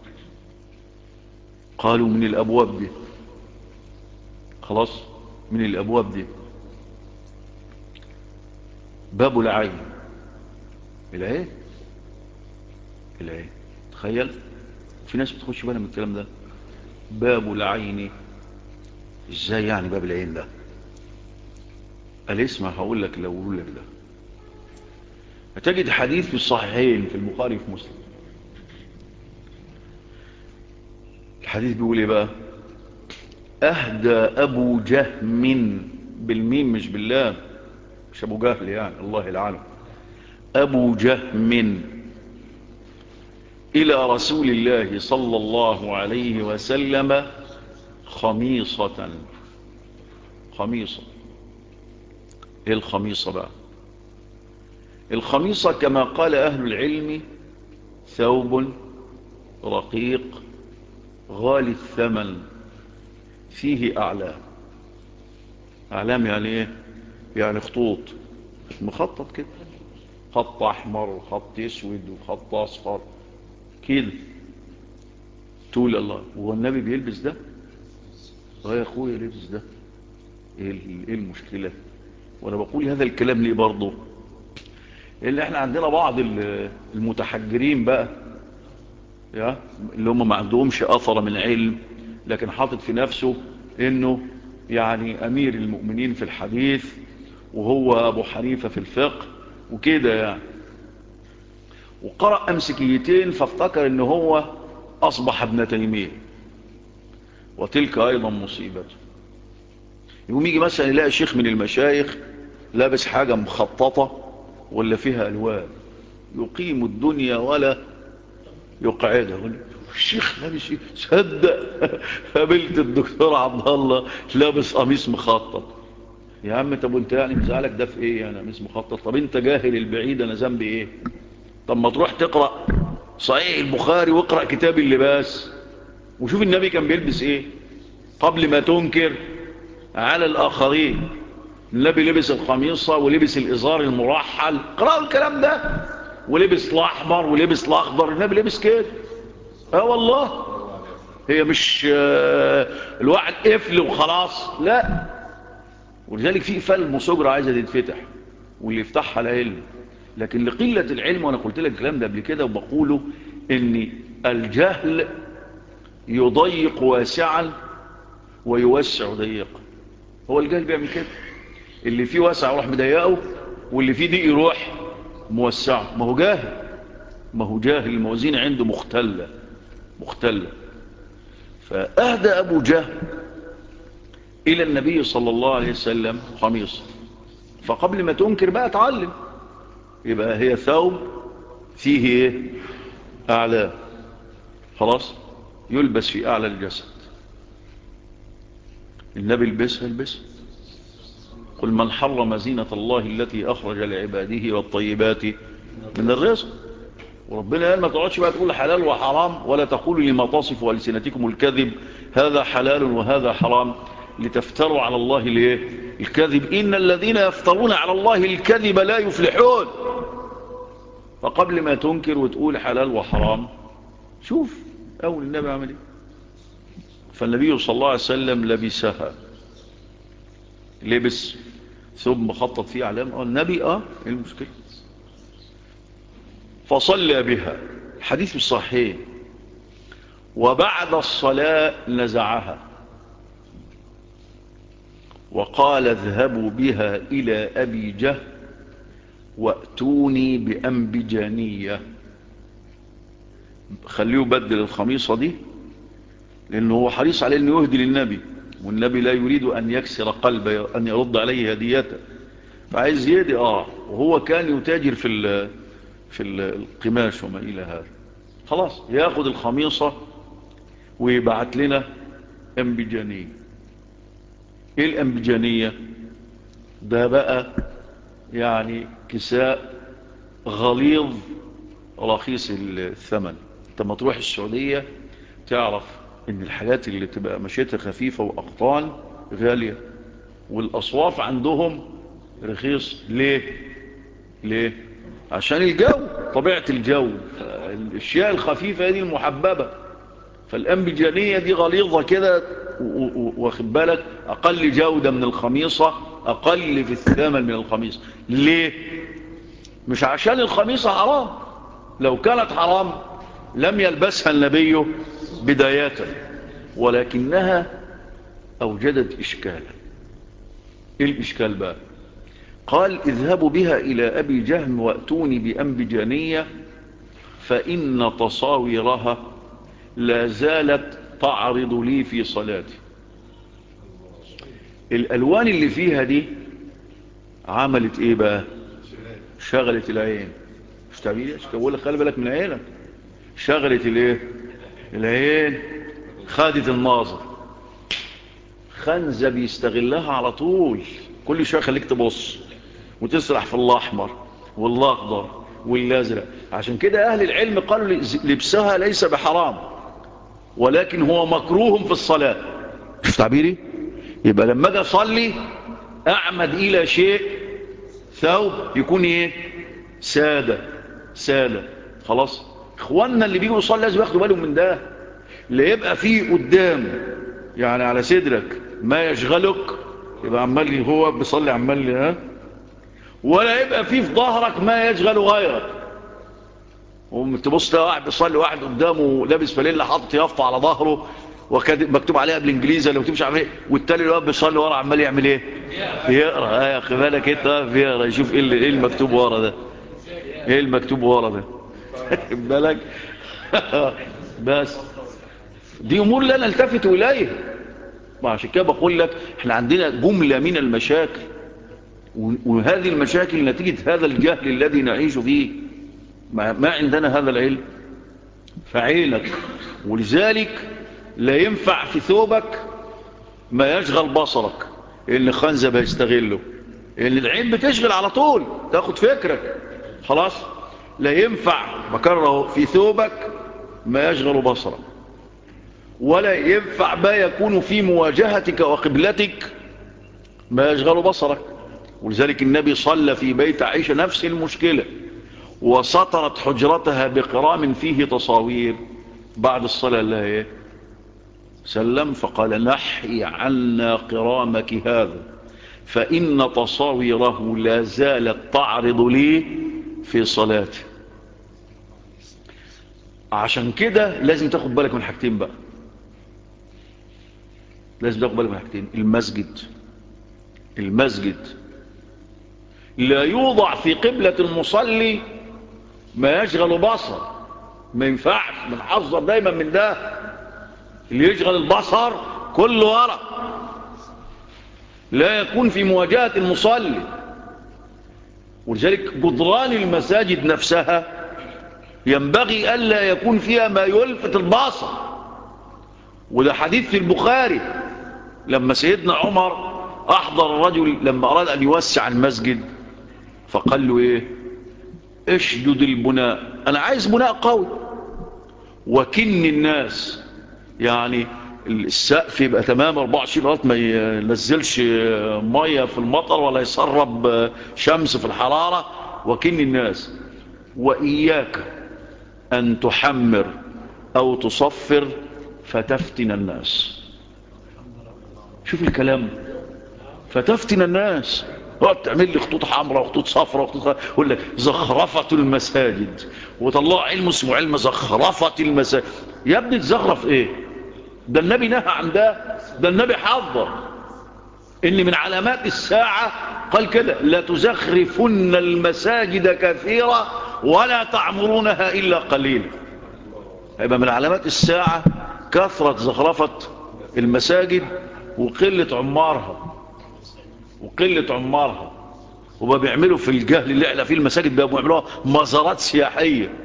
قالوا من الأبواب دي خلاص من الأبواب دي باب العين العين العين تخيل في ناس بتخش بالها من الكلام ده باب العين ازاي يعني باب العين ده قال اسمع هقول لك لو اقول لك ده هتجد حديث في الصحيحين في البخاري في مسلم الحديث بيقول ايه بقى اهدى ابو جهم بالميم مش بالله مش ابو جهل يعني الله العالم ابو جهم الى رسول الله صلى الله عليه وسلم خميصة خميصة ايه الخميصة بقى الخميصة كما قال اهل العلم ثوب رقيق غالي الثمن فيه اعلام اعلام يعني ايه يعني خطوط مخطط كده خط احمر وخط اسود وخط اصفر كده تقول الله هو النبي بيلبس ده اه يا اخويا لبس ده ايه المشكلة وانا بقول هذا الكلام ليه برضه اللي احنا عندنا بعض المتحجرين بقى يا اللي هم ما عندهمش اثر من علم لكن حاطط في نفسه انه يعني امير المؤمنين في الحديث وهو ابو حنيفة في الفقه وكده يعني وقرأ امسكيتين فافتكر ان هو اصبح ابن تيمية وتلك ايضا مصيبته يقوم يجي مثلا يلاقي شيخ من المشايخ لابس حاجة مخططة ولا فيها الوان يقيم الدنيا ولا يقعدها الشيخ لابس ايه صدق قابلت الدكتور عبد الله لابس قميص مخطط يا عم طب وانت يعني مزعلك ده في ايه يعني قميص مخطط طب انت جاهل البعيد انا ذنبي ايه طب ما تروح تقرا صحيح البخاري واقرا كتاب اللباس وشوف النبي كان بيلبس ايه قبل ما تنكر على الاخرين النبي لبس القميصه ولبس الازار المرحل قرأوا الكلام ده ولبس الاحمر ولبس الاخضر النبي لبس كده اه والله هي مش آه الواحد قفل وخلاص لا ولذلك في فل مصجرة عايزة تتفتح واللي يفتحها العلم لكن لقلة العلم وانا قلت لك الكلام ده قبل كده وبقوله ان الجهل يضيق واسعا ويوسع ضيقا هو الجهل بيعمل كده اللي فيه واسع يروح مضيقه واللي فيه ضيق يروح موسعه ما هو جاهل ما هو جاهل الموازين عنده مختلة مختلة فأهدى أبو جهل إلى النبي صلى الله عليه وسلم قميص فقبل ما تنكر بقى تعلم يبقى هي ثوب فيه ايه أعلى خلاص يلبس في أعلى الجسد النبي البسها البسها قل من حرم زينة الله التي أخرج لعباده والطيبات من الرزق وربنا قال ما تقعدش بقى تقول حلال وحرام ولا تقولوا لما تصف ألسنتكم الكذب هذا حلال وهذا حرام لتفتروا على الله ليه الكذب إن الذين يفترون على الله الكذب لا يفلحون فقبل ما تنكر وتقول حلال وحرام شوف أول النبي عمل ايه فالنبي صلى الله عليه وسلم لبسها لبس ثم خطط فيه علام اه النبي اه ايه المشكله فصلى بها الحديث الصحيح وبعد الصلاة نزعها وقال اذهبوا بها إلى أبي جهل وأتوني بأنبجانية خليه يبدل الخميصة دي لأنه هو حريص عليه أنه يهدي للنبي والنبي لا يريد أن يكسر قلبه أن يرد عليه هديته فعايز يهدي آه وهو كان يتاجر في في القماش وما إلى هذا خلاص ياخد الخميصة ويبعت لنا انبجانية ايه الانبجانية ده بقى يعني كساء غليظ رخيص الثمن انت ما تروح السعودية تعرف ان الحاجات اللي تبقى مشيتها خفيفة واقطان غالية والاصواف عندهم رخيص ليه ليه عشان الجو طبيعة الجو الاشياء الخفيفة دي المحببة فالانبجانية دي غليظة كده واخد بالك اقل جودة من الخميصة اقل في الثمن من الخميصة ليه مش عشان الخميصة حرام لو كانت حرام لم يلبسها النبي بداية ولكنها اوجدت اشكالا ايه الاشكال بقى قال اذهبوا بها الى ابي جهم واتوني بانبجانية فان تصاويرها لا زالت تعرض لي في صلاتي الالوان اللي فيها دي عملت ايه بقى شغلت العين مش تعبير مش بقول لك خلي بالك من عينك شغلت الايه العين خدت الناظر خنزة بيستغلها على طول كل شويه خليك تبص وتسرح في الاحمر والاخضر والازرق عشان كده اهل العلم قالوا لبسها ليس بحرام ولكن هو مكروه في الصلاة شوف تعبيري يبقى لما اجي اصلي اعمد الى شيء ثوب يكون ايه سادة سادة خلاص اخواننا اللي بيجوا يصلي لازم ياخدوا بالهم من ده لا يبقى فيه قدام يعني على صدرك ما يشغلك يبقى عمال هو بيصلي عمال ها ولا يبقى فيه في ظهرك ما يشغل غيرك وتبص تلاقي واحد بيصلي واحد قدامه لابس فانيلا حاطط يافطه على ظهره ومكتوب عليها بالانجليزي لو تمشي عمال والتاني اللي واقف بيصلي ورا عمال يعمل ايه يقرا اه يا اخي بالك انت بيقرا يشوف ايه ايه المكتوب ورا ده ايه المكتوب ورا ده بالك بس دي امور لا نلتفت اليها عشان كده بقول لك احنا عندنا جمله من المشاكل وهذه المشاكل نتيجه هذا الجهل الذي نعيش فيه ما عندنا هذا العلم فعينك ولذلك لا ينفع في ثوبك ما يشغل بصرك اللي خنزة بيستغله اللي العين بتشغل على طول تاخد فكرك خلاص لا ينفع بكرره في ثوبك ما يشغل بصرك ولا ينفع ما يكون في مواجهتك وقبلتك ما يشغل بصرك ولذلك النبي صلى في بيت عائشة نفس المشكلة وسطرت حجرتها بقرام فيه تصاوير بعد الصلاة الله ايه سلم فقال نحي عنا قرامك هذا فإن تصاويره لا زالت تعرض لي في صلاتي عشان كده لازم تاخد بالك من حاجتين بقى لازم تاخد بالك من حاجتين المسجد المسجد لا يوضع في قبلة المصلي ما يشغل بصر ما ينفعش بنحذر دايما من ده اللي يشغل البصر كله ورا لا يكون في مواجهة المصلي ولذلك جدران المساجد نفسها ينبغي ألا يكون فيها ما يلفت البصر وده حديث في البخاري لما سيدنا عمر أحضر الرجل لما أراد أن يوسع المسجد فقال له إيه اشدد البناء أنا عايز بناء قوي وكن الناس يعني السقف يبقى تمام 24 قرات ما ينزلش مية في المطر ولا يسرب شمس في الحرارة وكن الناس وإياك أن تحمر أو تصفر فتفتن الناس شوف الكلام فتفتن الناس اقعد تعمل لي خطوط حمراء وخطوط صفراء وخطوط يقول لك زخرفة المساجد وطلع علم اسمه علم زخرفة المساجد يا ابني تزخرف ايه ده النبي نهى عن ده ده النبي حذر ان من علامات الساعة قال كده لا تزخرفن المساجد كثيرة ولا تعمرونها الا قليلا هيبقى من علامات الساعة كثرة زخرفة المساجد وقلة عمارها وقلة عمارها وما بيعملوا في الجهل اللي احنا فيه المساجد بيعملوها مزارات سياحية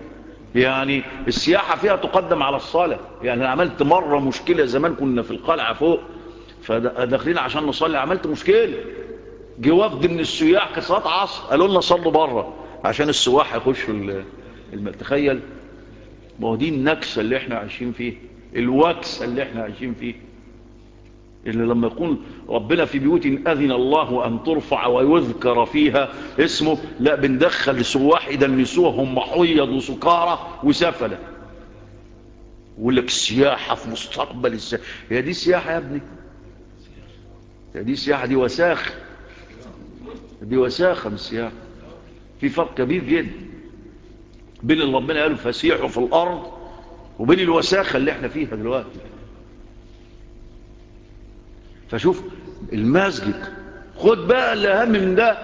يعني السياحة فيها تقدم على الصلاة يعني أنا عملت مرة مشكلة زمان كنا في القلعة فوق فداخلين عشان نصلي عملت مشكلة جه وفد من السياح كصلاة عصر قالوا لنا صلوا بره عشان السواح يخشوا الم... تخيل ما هو دي النكسة اللي احنا عايشين فيه الوكسة اللي احنا عايشين فيه اللي لما يكون ربنا في بيوت أذن الله أن ترفع ويذكر فيها اسمه لا بندخل سواح يدنسوها هم حيض وسكارى وسفلة يقول لك السياحة في مستقبل السياحة هي دي سياحة يا ابني هي دي سياحة دي وساخ دي وساخة من السياحة في فرق كبير جدا بين اللي ربنا قاله فسيحوا في الأرض وبين الوساخة اللي احنا فيها دلوقتي فشوف المسجد خد بقى اللي اهم من ده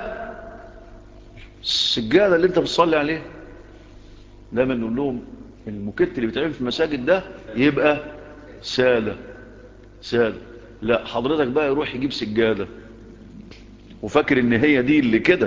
السجادة اللي انت بتصلي عليها دايما نقول لهم المكت اللي بيتعمل في المساجد ده يبقى سادة سادة لا حضرتك بقى يروح يجيب سجادة وفاكر ان هي دي اللي كده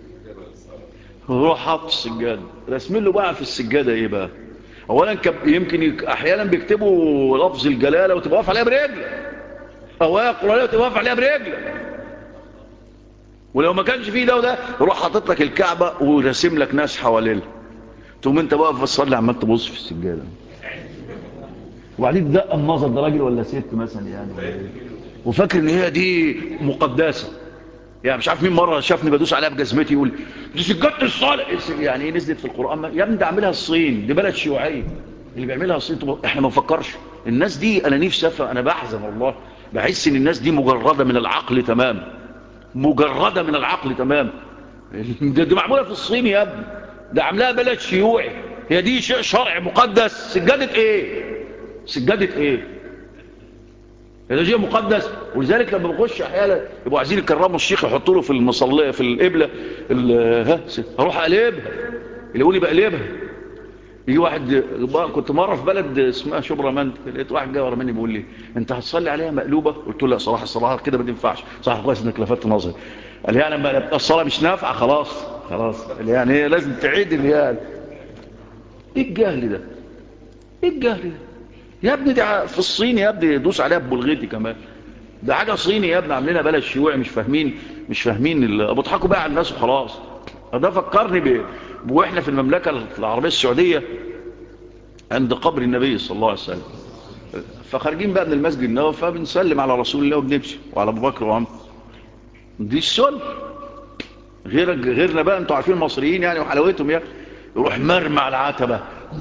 روح حط السجادة رسمين له بقى في السجادة ايه بقى اولا يمكن احيانا بيكتبوا لفظ الجلالة وتبقى واقف عليها برجل أوايا قرآنية وتوقف عليها برجلك ولو ما كانش فيه ده وده روح حاطط لك الكعبة ورسم لك ناس حواليها تقوم انت واقف بتصلي عمال تبص في السجادة وبعدين ده النظر ده راجل ولا ست مثلا يعني وفاكر ان هي دي مقدسة يعني مش عارف مين مرة شافني بدوس عليها بجزمتي يقول دي سجادة الصلاة يعني ايه نزلت في القرآن يا ابني ده عاملها الصين دي بلد شيوعية اللي بيعملها الصين طب احنا ما نفكرش الناس دي انا نفسي افهم انا بحزن والله بحس ان الناس دي مجردة من العقل تمام مجردة من العقل تمام ده دي معمولة في الصين يا ابني ده عاملاها بلد شيوعي هي دي شيء شرع مقدس سجادة ايه سجادة ايه ده شيء مقدس ولذلك لما بخش احيانا يبقوا عايزين يكرموا الشيخ يحطوا له في المصليه في القبله ها اروح اقلبها يقول لي بقلبها يجي واحد كنت مره في بلد اسمها شبرا منت لقيت واحد جاي ورا مني بيقول لي انت هتصلي عليها مقلوبه قلت له لا صراحه الصلاه كده ما تنفعش صح كويس انك لفتت نظري قال يعني لما الصلاه مش نافعه خلاص خلاص يعني هي لازم تعيد اللي يعني ايه الجهل ده ايه الجهل ده يا ابني دي في الصين يا ابني دوس عليها ببلغتي كمان ده حاجه صيني يا ابني عاملينها بلد شيوعي مش فاهمين مش فاهمين بيضحكوا بقى على الناس وخلاص ده فكرني ب... واحنا في المملكه العربيه السعوديه عند قبر النبي صلى الله عليه وسلم فخارجين بقى من المسجد النبوي فبنسلم على رسول الله وبنمشي وعلى ابو بكر وعمر دي السنه غير غيرنا بقى انتوا عارفين المصريين يعني وحلاوتهم يعني يروح مرمى على العتبه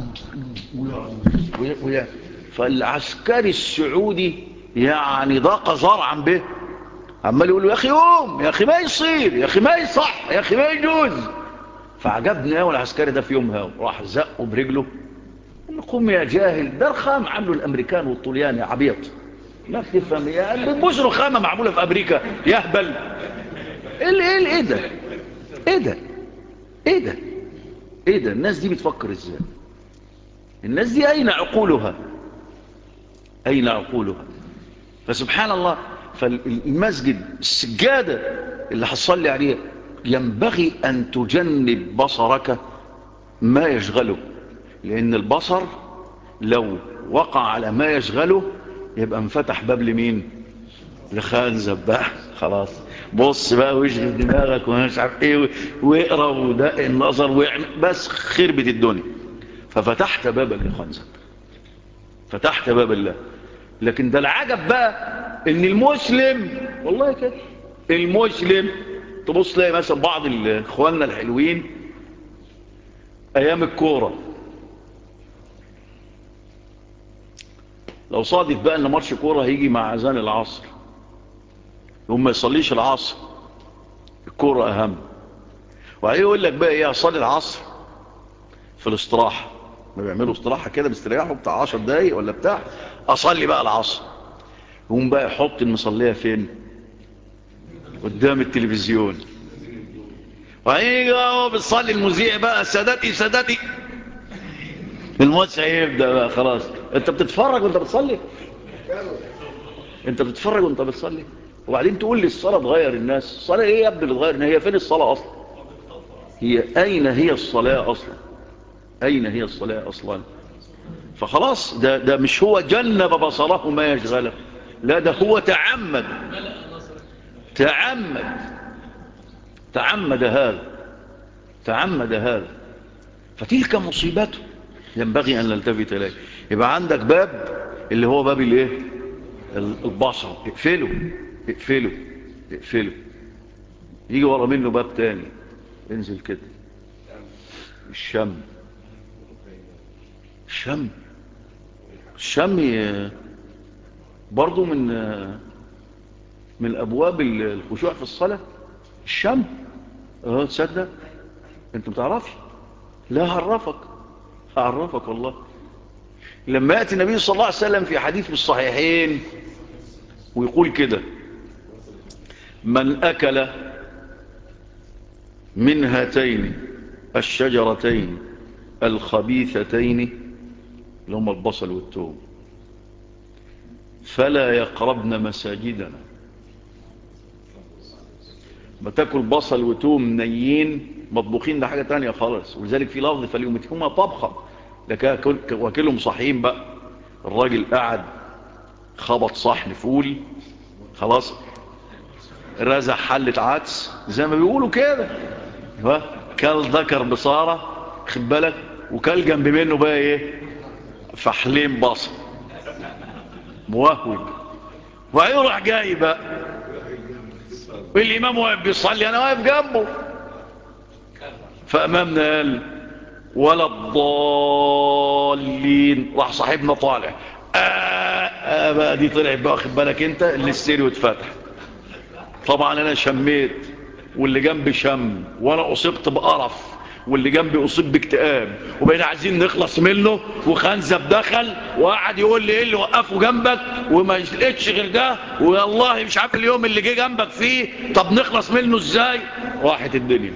فالعسكري السعودي يعني ضاق زرعا به عمال يقول له يا اخي قوم يا اخي ما يصير يا اخي ما يصح يا اخي ما يجوز فعجبني قوي العسكري ده في يومها راح زقه برجله قوم يا جاهل ده رخام عامله الامريكان والطليان يا عبيط ما تفهم يا مش رخامه معموله في امريكا يهبل ايه ايه ايه ده ايه ده ايه ده ايه ده الناس دي بتفكر ازاي الناس دي اين عقولها اين عقولها فسبحان الله فالمسجد السجادة اللي هتصلي عليها ينبغي أن تجنب بصرك ما يشغله لأن البصر لو وقع على ما يشغله يبقى انفتح باب لمين لخانزب بقى خلاص بص بقى واشغل دماغك ومش عارف ايه واقرا ودق النظر ويعمل بس خربت الدنيا ففتحت بابا لخانزب فتحت باب الله لكن ده العجب بقى ان المسلم والله كده المسلم تبص تلاقي مثلا بعض اخواننا الحلوين ايام الكوره لو صادف بقى ان ماتش كوره هيجي مع اذان العصر يقوم ما يصليش العصر الكوره اهم وبعدين يقول لك بقى ايه اصلي العصر في الاستراحه ما بيعملوا استراحه كده بيستريحوا بتاع 10 دقايق ولا بتاع اصلي بقى العصر يقوم بقى يحط المصليه فين قدام التلفزيون وهيجي هو بتصلي المذيع بقى سادتي سادتي الماتش هيبدا بقى خلاص انت بتتفرج وانت بتصلي انت بتتفرج وانت بتصلي وبعدين تقول لي الصلاه تغير الناس الصلاه ايه يا ابني اللي تغير هي فين الصلاه اصلا هي اين هي الصلاه اصلا أين هي الصلاة أصلا فخلاص ده, ده مش هو جنب بصره ما يشغله لا ده هو تعمد تعمد تعمد هذا تعمد هذا فتلك مصيبته ينبغي أن نلتفت إليه يبقى عندك باب اللي هو باب الايه البصر اقفله اقفله اقفله يجي ورا منه باب تاني انزل كده الشم الشم الشم برضو من من ابواب الخشوع في الصلاة الشم اه تصدق انت متعرفش لا هعرفك هعرفك والله لما يأتي النبي صلى الله عليه وسلم في حديث في الصحيحين ويقول كده من أكل من هاتين الشجرتين الخبيثتين اللي هم البصل والتوم فلا يقربن مساجدنا ما تاكل بصل وتوم نيين مطبوخين ده حاجة تانية خالص ولذلك في لفظ فليومتهما طبخة لكن واكلهم صحيين بقى الراجل قعد خبط صحن فول خلاص رزع حلة عدس زي ما بيقولوا كده كل ذكر بصارة خد بالك وكل جنب منه بقى ايه فحلين بصل موهوج وهيروح جاي بقى والامام واقف بيصلي انا واقف جنبه فامامنا قال ولا الضالين راح صاحبنا طالع آه آه بقى دي طلعت بقى واخد بالك انت اللي السيريو اتفتح طبعا انا شميت واللي جنبي شم وانا اصبت بقرف واللي جنبي اصيب باكتئاب وبقينا عايزين نخلص منه وخنزب دخل وقعد يقول لي ايه اللي وقفه جنبك وما لقيتش غير ده والله مش عارف اليوم اللي جه جنبك فيه طب نخلص منه ازاي راحت الدنيا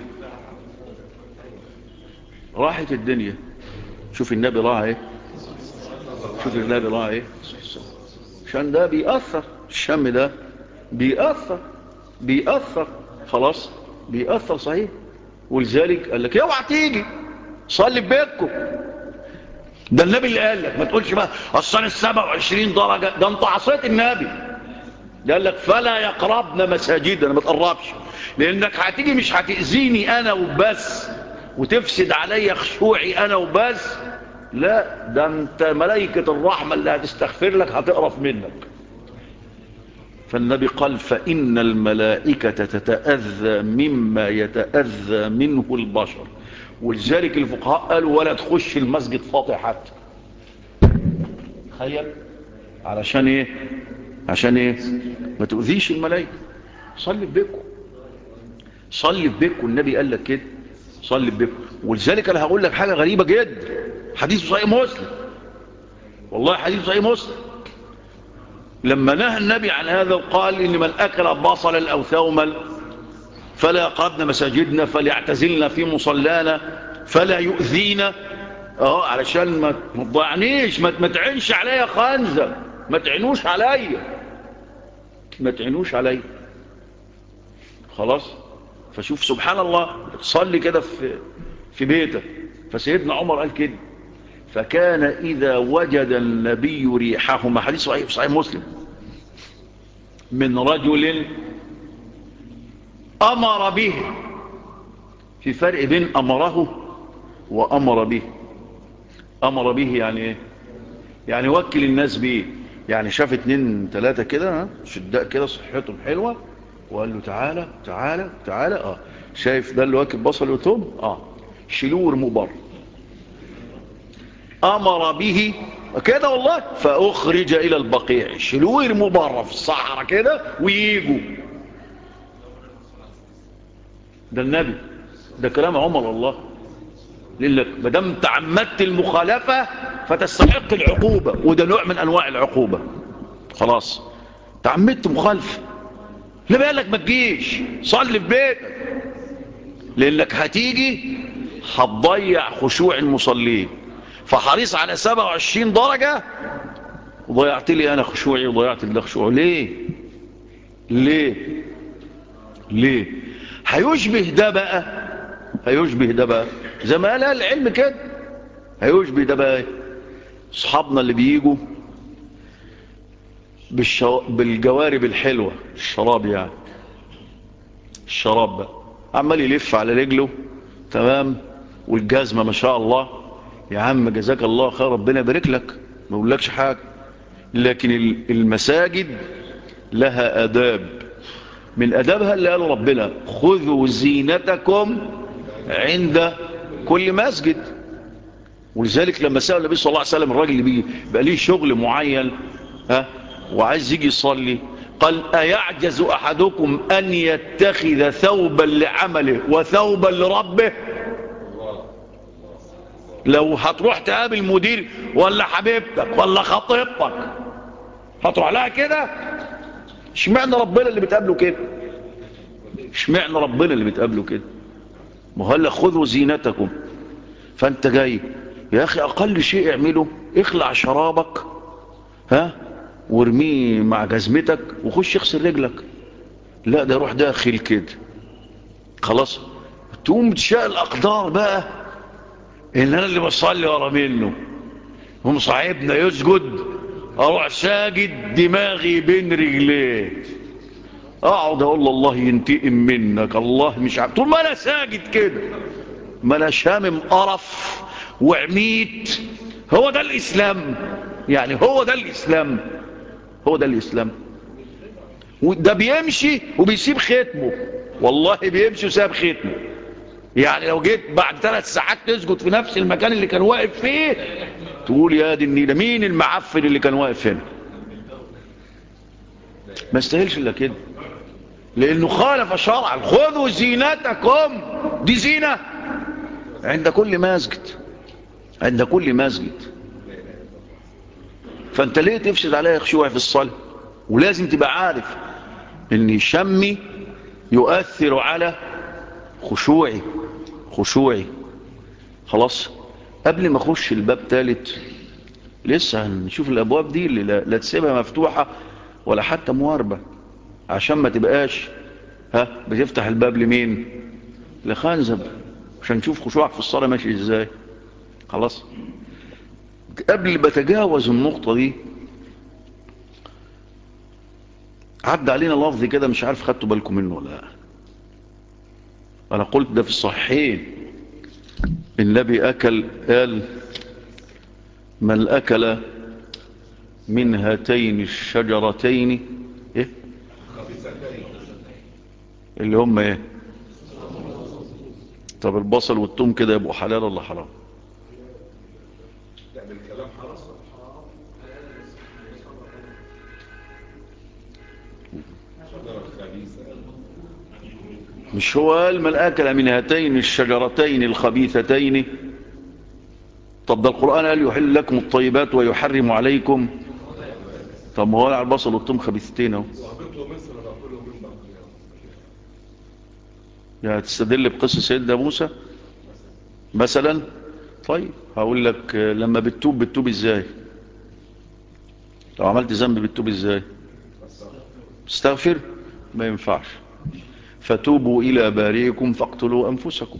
راحت الدنيا شوف النبي راعى ايه شوف النبي راعى ايه عشان ده بيأثر الشم ده بيأثر بيأثر خلاص بيأثر صحيح ولذلك قال لك اوعى تيجي صلي في بيتكم ده النبي اللي قال لك ما تقولش بقى اصل انا 27 درجه ده انت عصيت النبي ده قال لك فلا يقربنا مساجدنا ما تقربش لانك هتيجي مش هتاذيني انا وبس وتفسد عليا خشوعي انا وبس لا ده انت ملائكه الرحمه اللي هتستغفر لك هتقرف منك فالنبي قال فإن الملائكة تتأذى مما يتأذى منه البشر ولذلك الفقهاء قالوا ولا تخش المسجد فاضي حتى تخيل علشان ايه عشان ايه ما تؤذيش الملائكة صلي في بيتكم صلي في بيتكم النبي قال لك كده صلي في بيتكم ولذلك انا هقول لك حاجة غريبة جدا حديث صحيح مسلم والله حديث صحيح مسلم لما نهى النبي عن هذا وقال إن من أكل بصلا أو ثوما فلا يقربنا مساجدنا فليعتزلنا في مصلانا فلا يؤذينا اه علشان ما تضيعنيش ما, ما تعينش عليا خنزة ما تعينوش عليا ما تعينوش عليا خلاص فشوف سبحان الله تصلي كده في في بيتك فسيدنا عمر قال كده فكان إذا وجد النبي ريحهما حديث صحيح, صحيح مسلم من رجل أمر به في فرق بين أمره وأمر به أمر به يعني إيه يعني وكل الناس به يعني شاف اتنين تلاتة كده شداء كده صحتهم حلوة وقال له تعالى تعالى تعالى اه شايف ده اللي واكل بصل وتوم اه شيلوه ورموه بره امر به كده والله فاخرج الى البقيع شيلوه يرموه بره في الصحراء كده وييجوا ده النبي ده كلام عمر الله لك ما دام تعمدت المخالفه فتستحق العقوبه وده نوع من انواع العقوبه خلاص تعمدت مخالفه لا بالك ما تجيش صلي في بيتك لانك هتيجي هتضيع خشوع المصلين فحريص على 27 درجة وضيعت لي أنا خشوعي وضيعت لي خشوعي ليه ليه ليه هيشبه ده بقى هيشبه ده بقى زي ما قال العلم كده هيشبه ده بقى ايه اصحابنا اللي بيجوا بالشو... بالجوارب الحلوة الشراب يعني الشراب بقى عمال يلف على رجله تمام والجزمة ما شاء الله يا عم جزاك الله خير ربنا يبارك لك ما بقولكش حاجة لكن المساجد لها أداب من أدابها اللي قال ربنا خذوا زينتكم عند كل مسجد ولذلك لما سأل النبي صلى الله عليه وسلم الراجل اللي بيجي بقى ليه شغل معين ها وعايز يجي يصلي قال أيعجز أحدكم أن يتخذ ثوبا لعمله وثوبا لربه لو هتروح تقابل مدير ولا حبيبتك ولا خطيبتك هتروح لها كده اشمعنى ربنا اللي بتقابله كده اشمعنى ربنا اللي بتقابله كده ما هلا خذوا زينتكم فانت جاي يا اخي اقل شيء اعمله اخلع شرابك ها وارميه مع جزمتك وخش اغسل رجلك لا ده روح داخل كده خلاص تقوم تشاء الاقدار بقى ان انا اللي بصلي ورا منه هم صاحبنا يسجد اروح ساجد دماغي بين رجليه اقعد اقول له الله ينتقم منك الله مش عارف طول ما انا ساجد كده ما انا شامم قرف وعميت هو ده الاسلام يعني هو ده الاسلام هو ده الاسلام وده بيمشي وبيسيب ختمه والله بيمشي وساب ختمه يعني لو جيت بعد ثلاث ساعات تسجد في نفس المكان اللي كان واقف فيه تقول يا دي النيلة مين المعفن اللي كان واقف هنا ما استاهلش الا كده لانه خالف شرعا خذوا زينتكم دي زينة عند كل مسجد عند كل مسجد فانت ليه تفسد عليها خشوع في الصلاة ولازم تبقى عارف ان شمي يؤثر على خشوعي خشوعي خلاص قبل ما اخش الباب ثالث لسه هنشوف الابواب دي اللي لا, لا تسيبها مفتوحة ولا حتى مواربة عشان ما تبقاش ها بتفتح الباب لمين لخنزب عشان نشوف خشوعك في الصلاة ماشي ازاي خلاص قبل ما اتجاوز النقطة دي عدى علينا لفظ كده مش عارف خدتوا بالكم منه ولا لا انا قلت ده في الصحيحين النبي اكل قال من اكل من هاتين الشجرتين ايه اللي هم ايه طب البصل والثوم كده يبقوا حلال ولا حرام مش هو قال من أكل من هاتين الشجرتين الخبيثتين طب ده القرآن قال يحل لكم الطيبات ويحرم عليكم طب ما هو على البصل والثوم خبيثتين اهو يعني تستدل بقصة سيدنا موسى مثلا طيب هقول لك لما بتتوب بتتوب ازاي لو عملت ذنب بتتوب ازاي تستغفر ما ينفعش فتوبوا إلى بارئكم فاقتلوا أنفسكم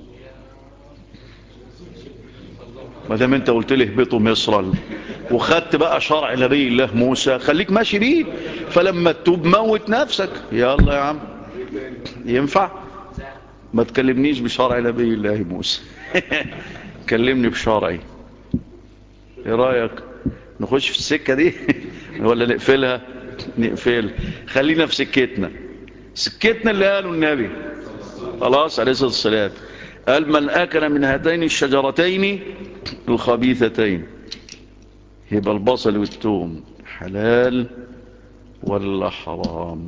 ما دام انت قلت لي اهبطوا مصر وخدت بقى شرع نبي الله موسى خليك ماشي بيه فلما تتوب موت نفسك يلا يا عم ينفع ما تكلمنيش بشرع نبي الله موسى كلمني بشرعي ايه رايك نخش في السكه دي ولا نقفلها نقفل خلينا في سكتنا سكتنا اللي قاله النبي خلاص عليه الصلاة والسلام قال من أكل من هاتين الشجرتين الخبيثتين يبقى البصل والثوم حلال ولا حرام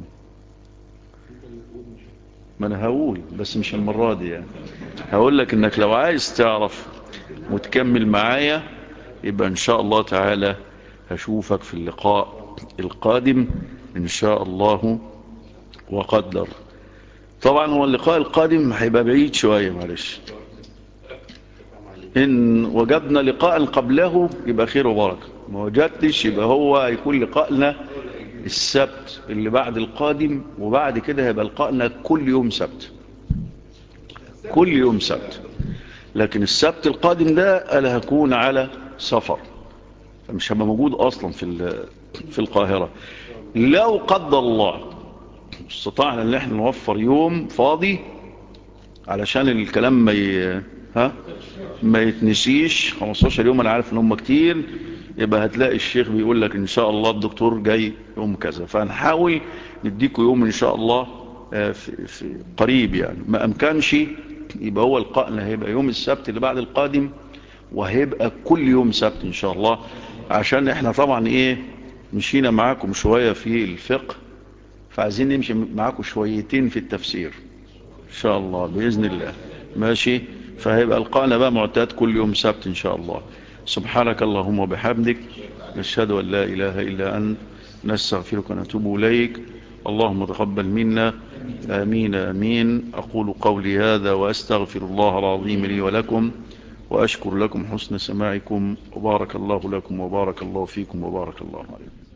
ما انا هقول بس مش المرة دي يعني هقول لك انك لو عايز تعرف وتكمل معايا يبقى ان شاء الله تعالى هشوفك في اللقاء القادم ان شاء الله وقدر طبعا هو اللقاء القادم هيبقى بعيد شوية معلش إن وجدنا لقاء قبله يبقى خير وبركة ما وجدتش يبقى هو هيكون لقاءنا السبت اللي بعد القادم وبعد كده هيبقى لقاءنا كل يوم سبت كل يوم سبت لكن السبت القادم ده أنا هكون على سفر فمش هبقى موجود أصلا في في القاهرة لو قدر الله استطعنا ان احنا نوفر يوم فاضي علشان الكلام ما ي... ها ما يتنسيش 15 يوم انا عارف ان هم كتير يبقى هتلاقي الشيخ بيقول لك ان شاء الله الدكتور جاي يوم كذا فهنحاول نديكوا يوم ان شاء الله في, في قريب يعني ما امكنش يبقى هو لقائنا هيبقى يوم السبت اللي بعد القادم وهيبقى كل يوم سبت ان شاء الله عشان احنا طبعا ايه مشينا معاكم شوية في الفقه فعايزين نمشي معاكم شويتين في التفسير ان شاء الله بإذن الله ماشي فهيبقى لقاءنا بقى معتاد كل يوم سبت ان شاء الله سبحانك اللهم وبحمدك نشهد ان لا اله الا انت نستغفرك ونتوب اليك اللهم تقبل منا آمين آمين أقول قولي هذا وأستغفر الله العظيم لي ولكم وأشكر لكم حسن سماعكم وبارك الله لكم وبارك الله فيكم وبارك الله عليكم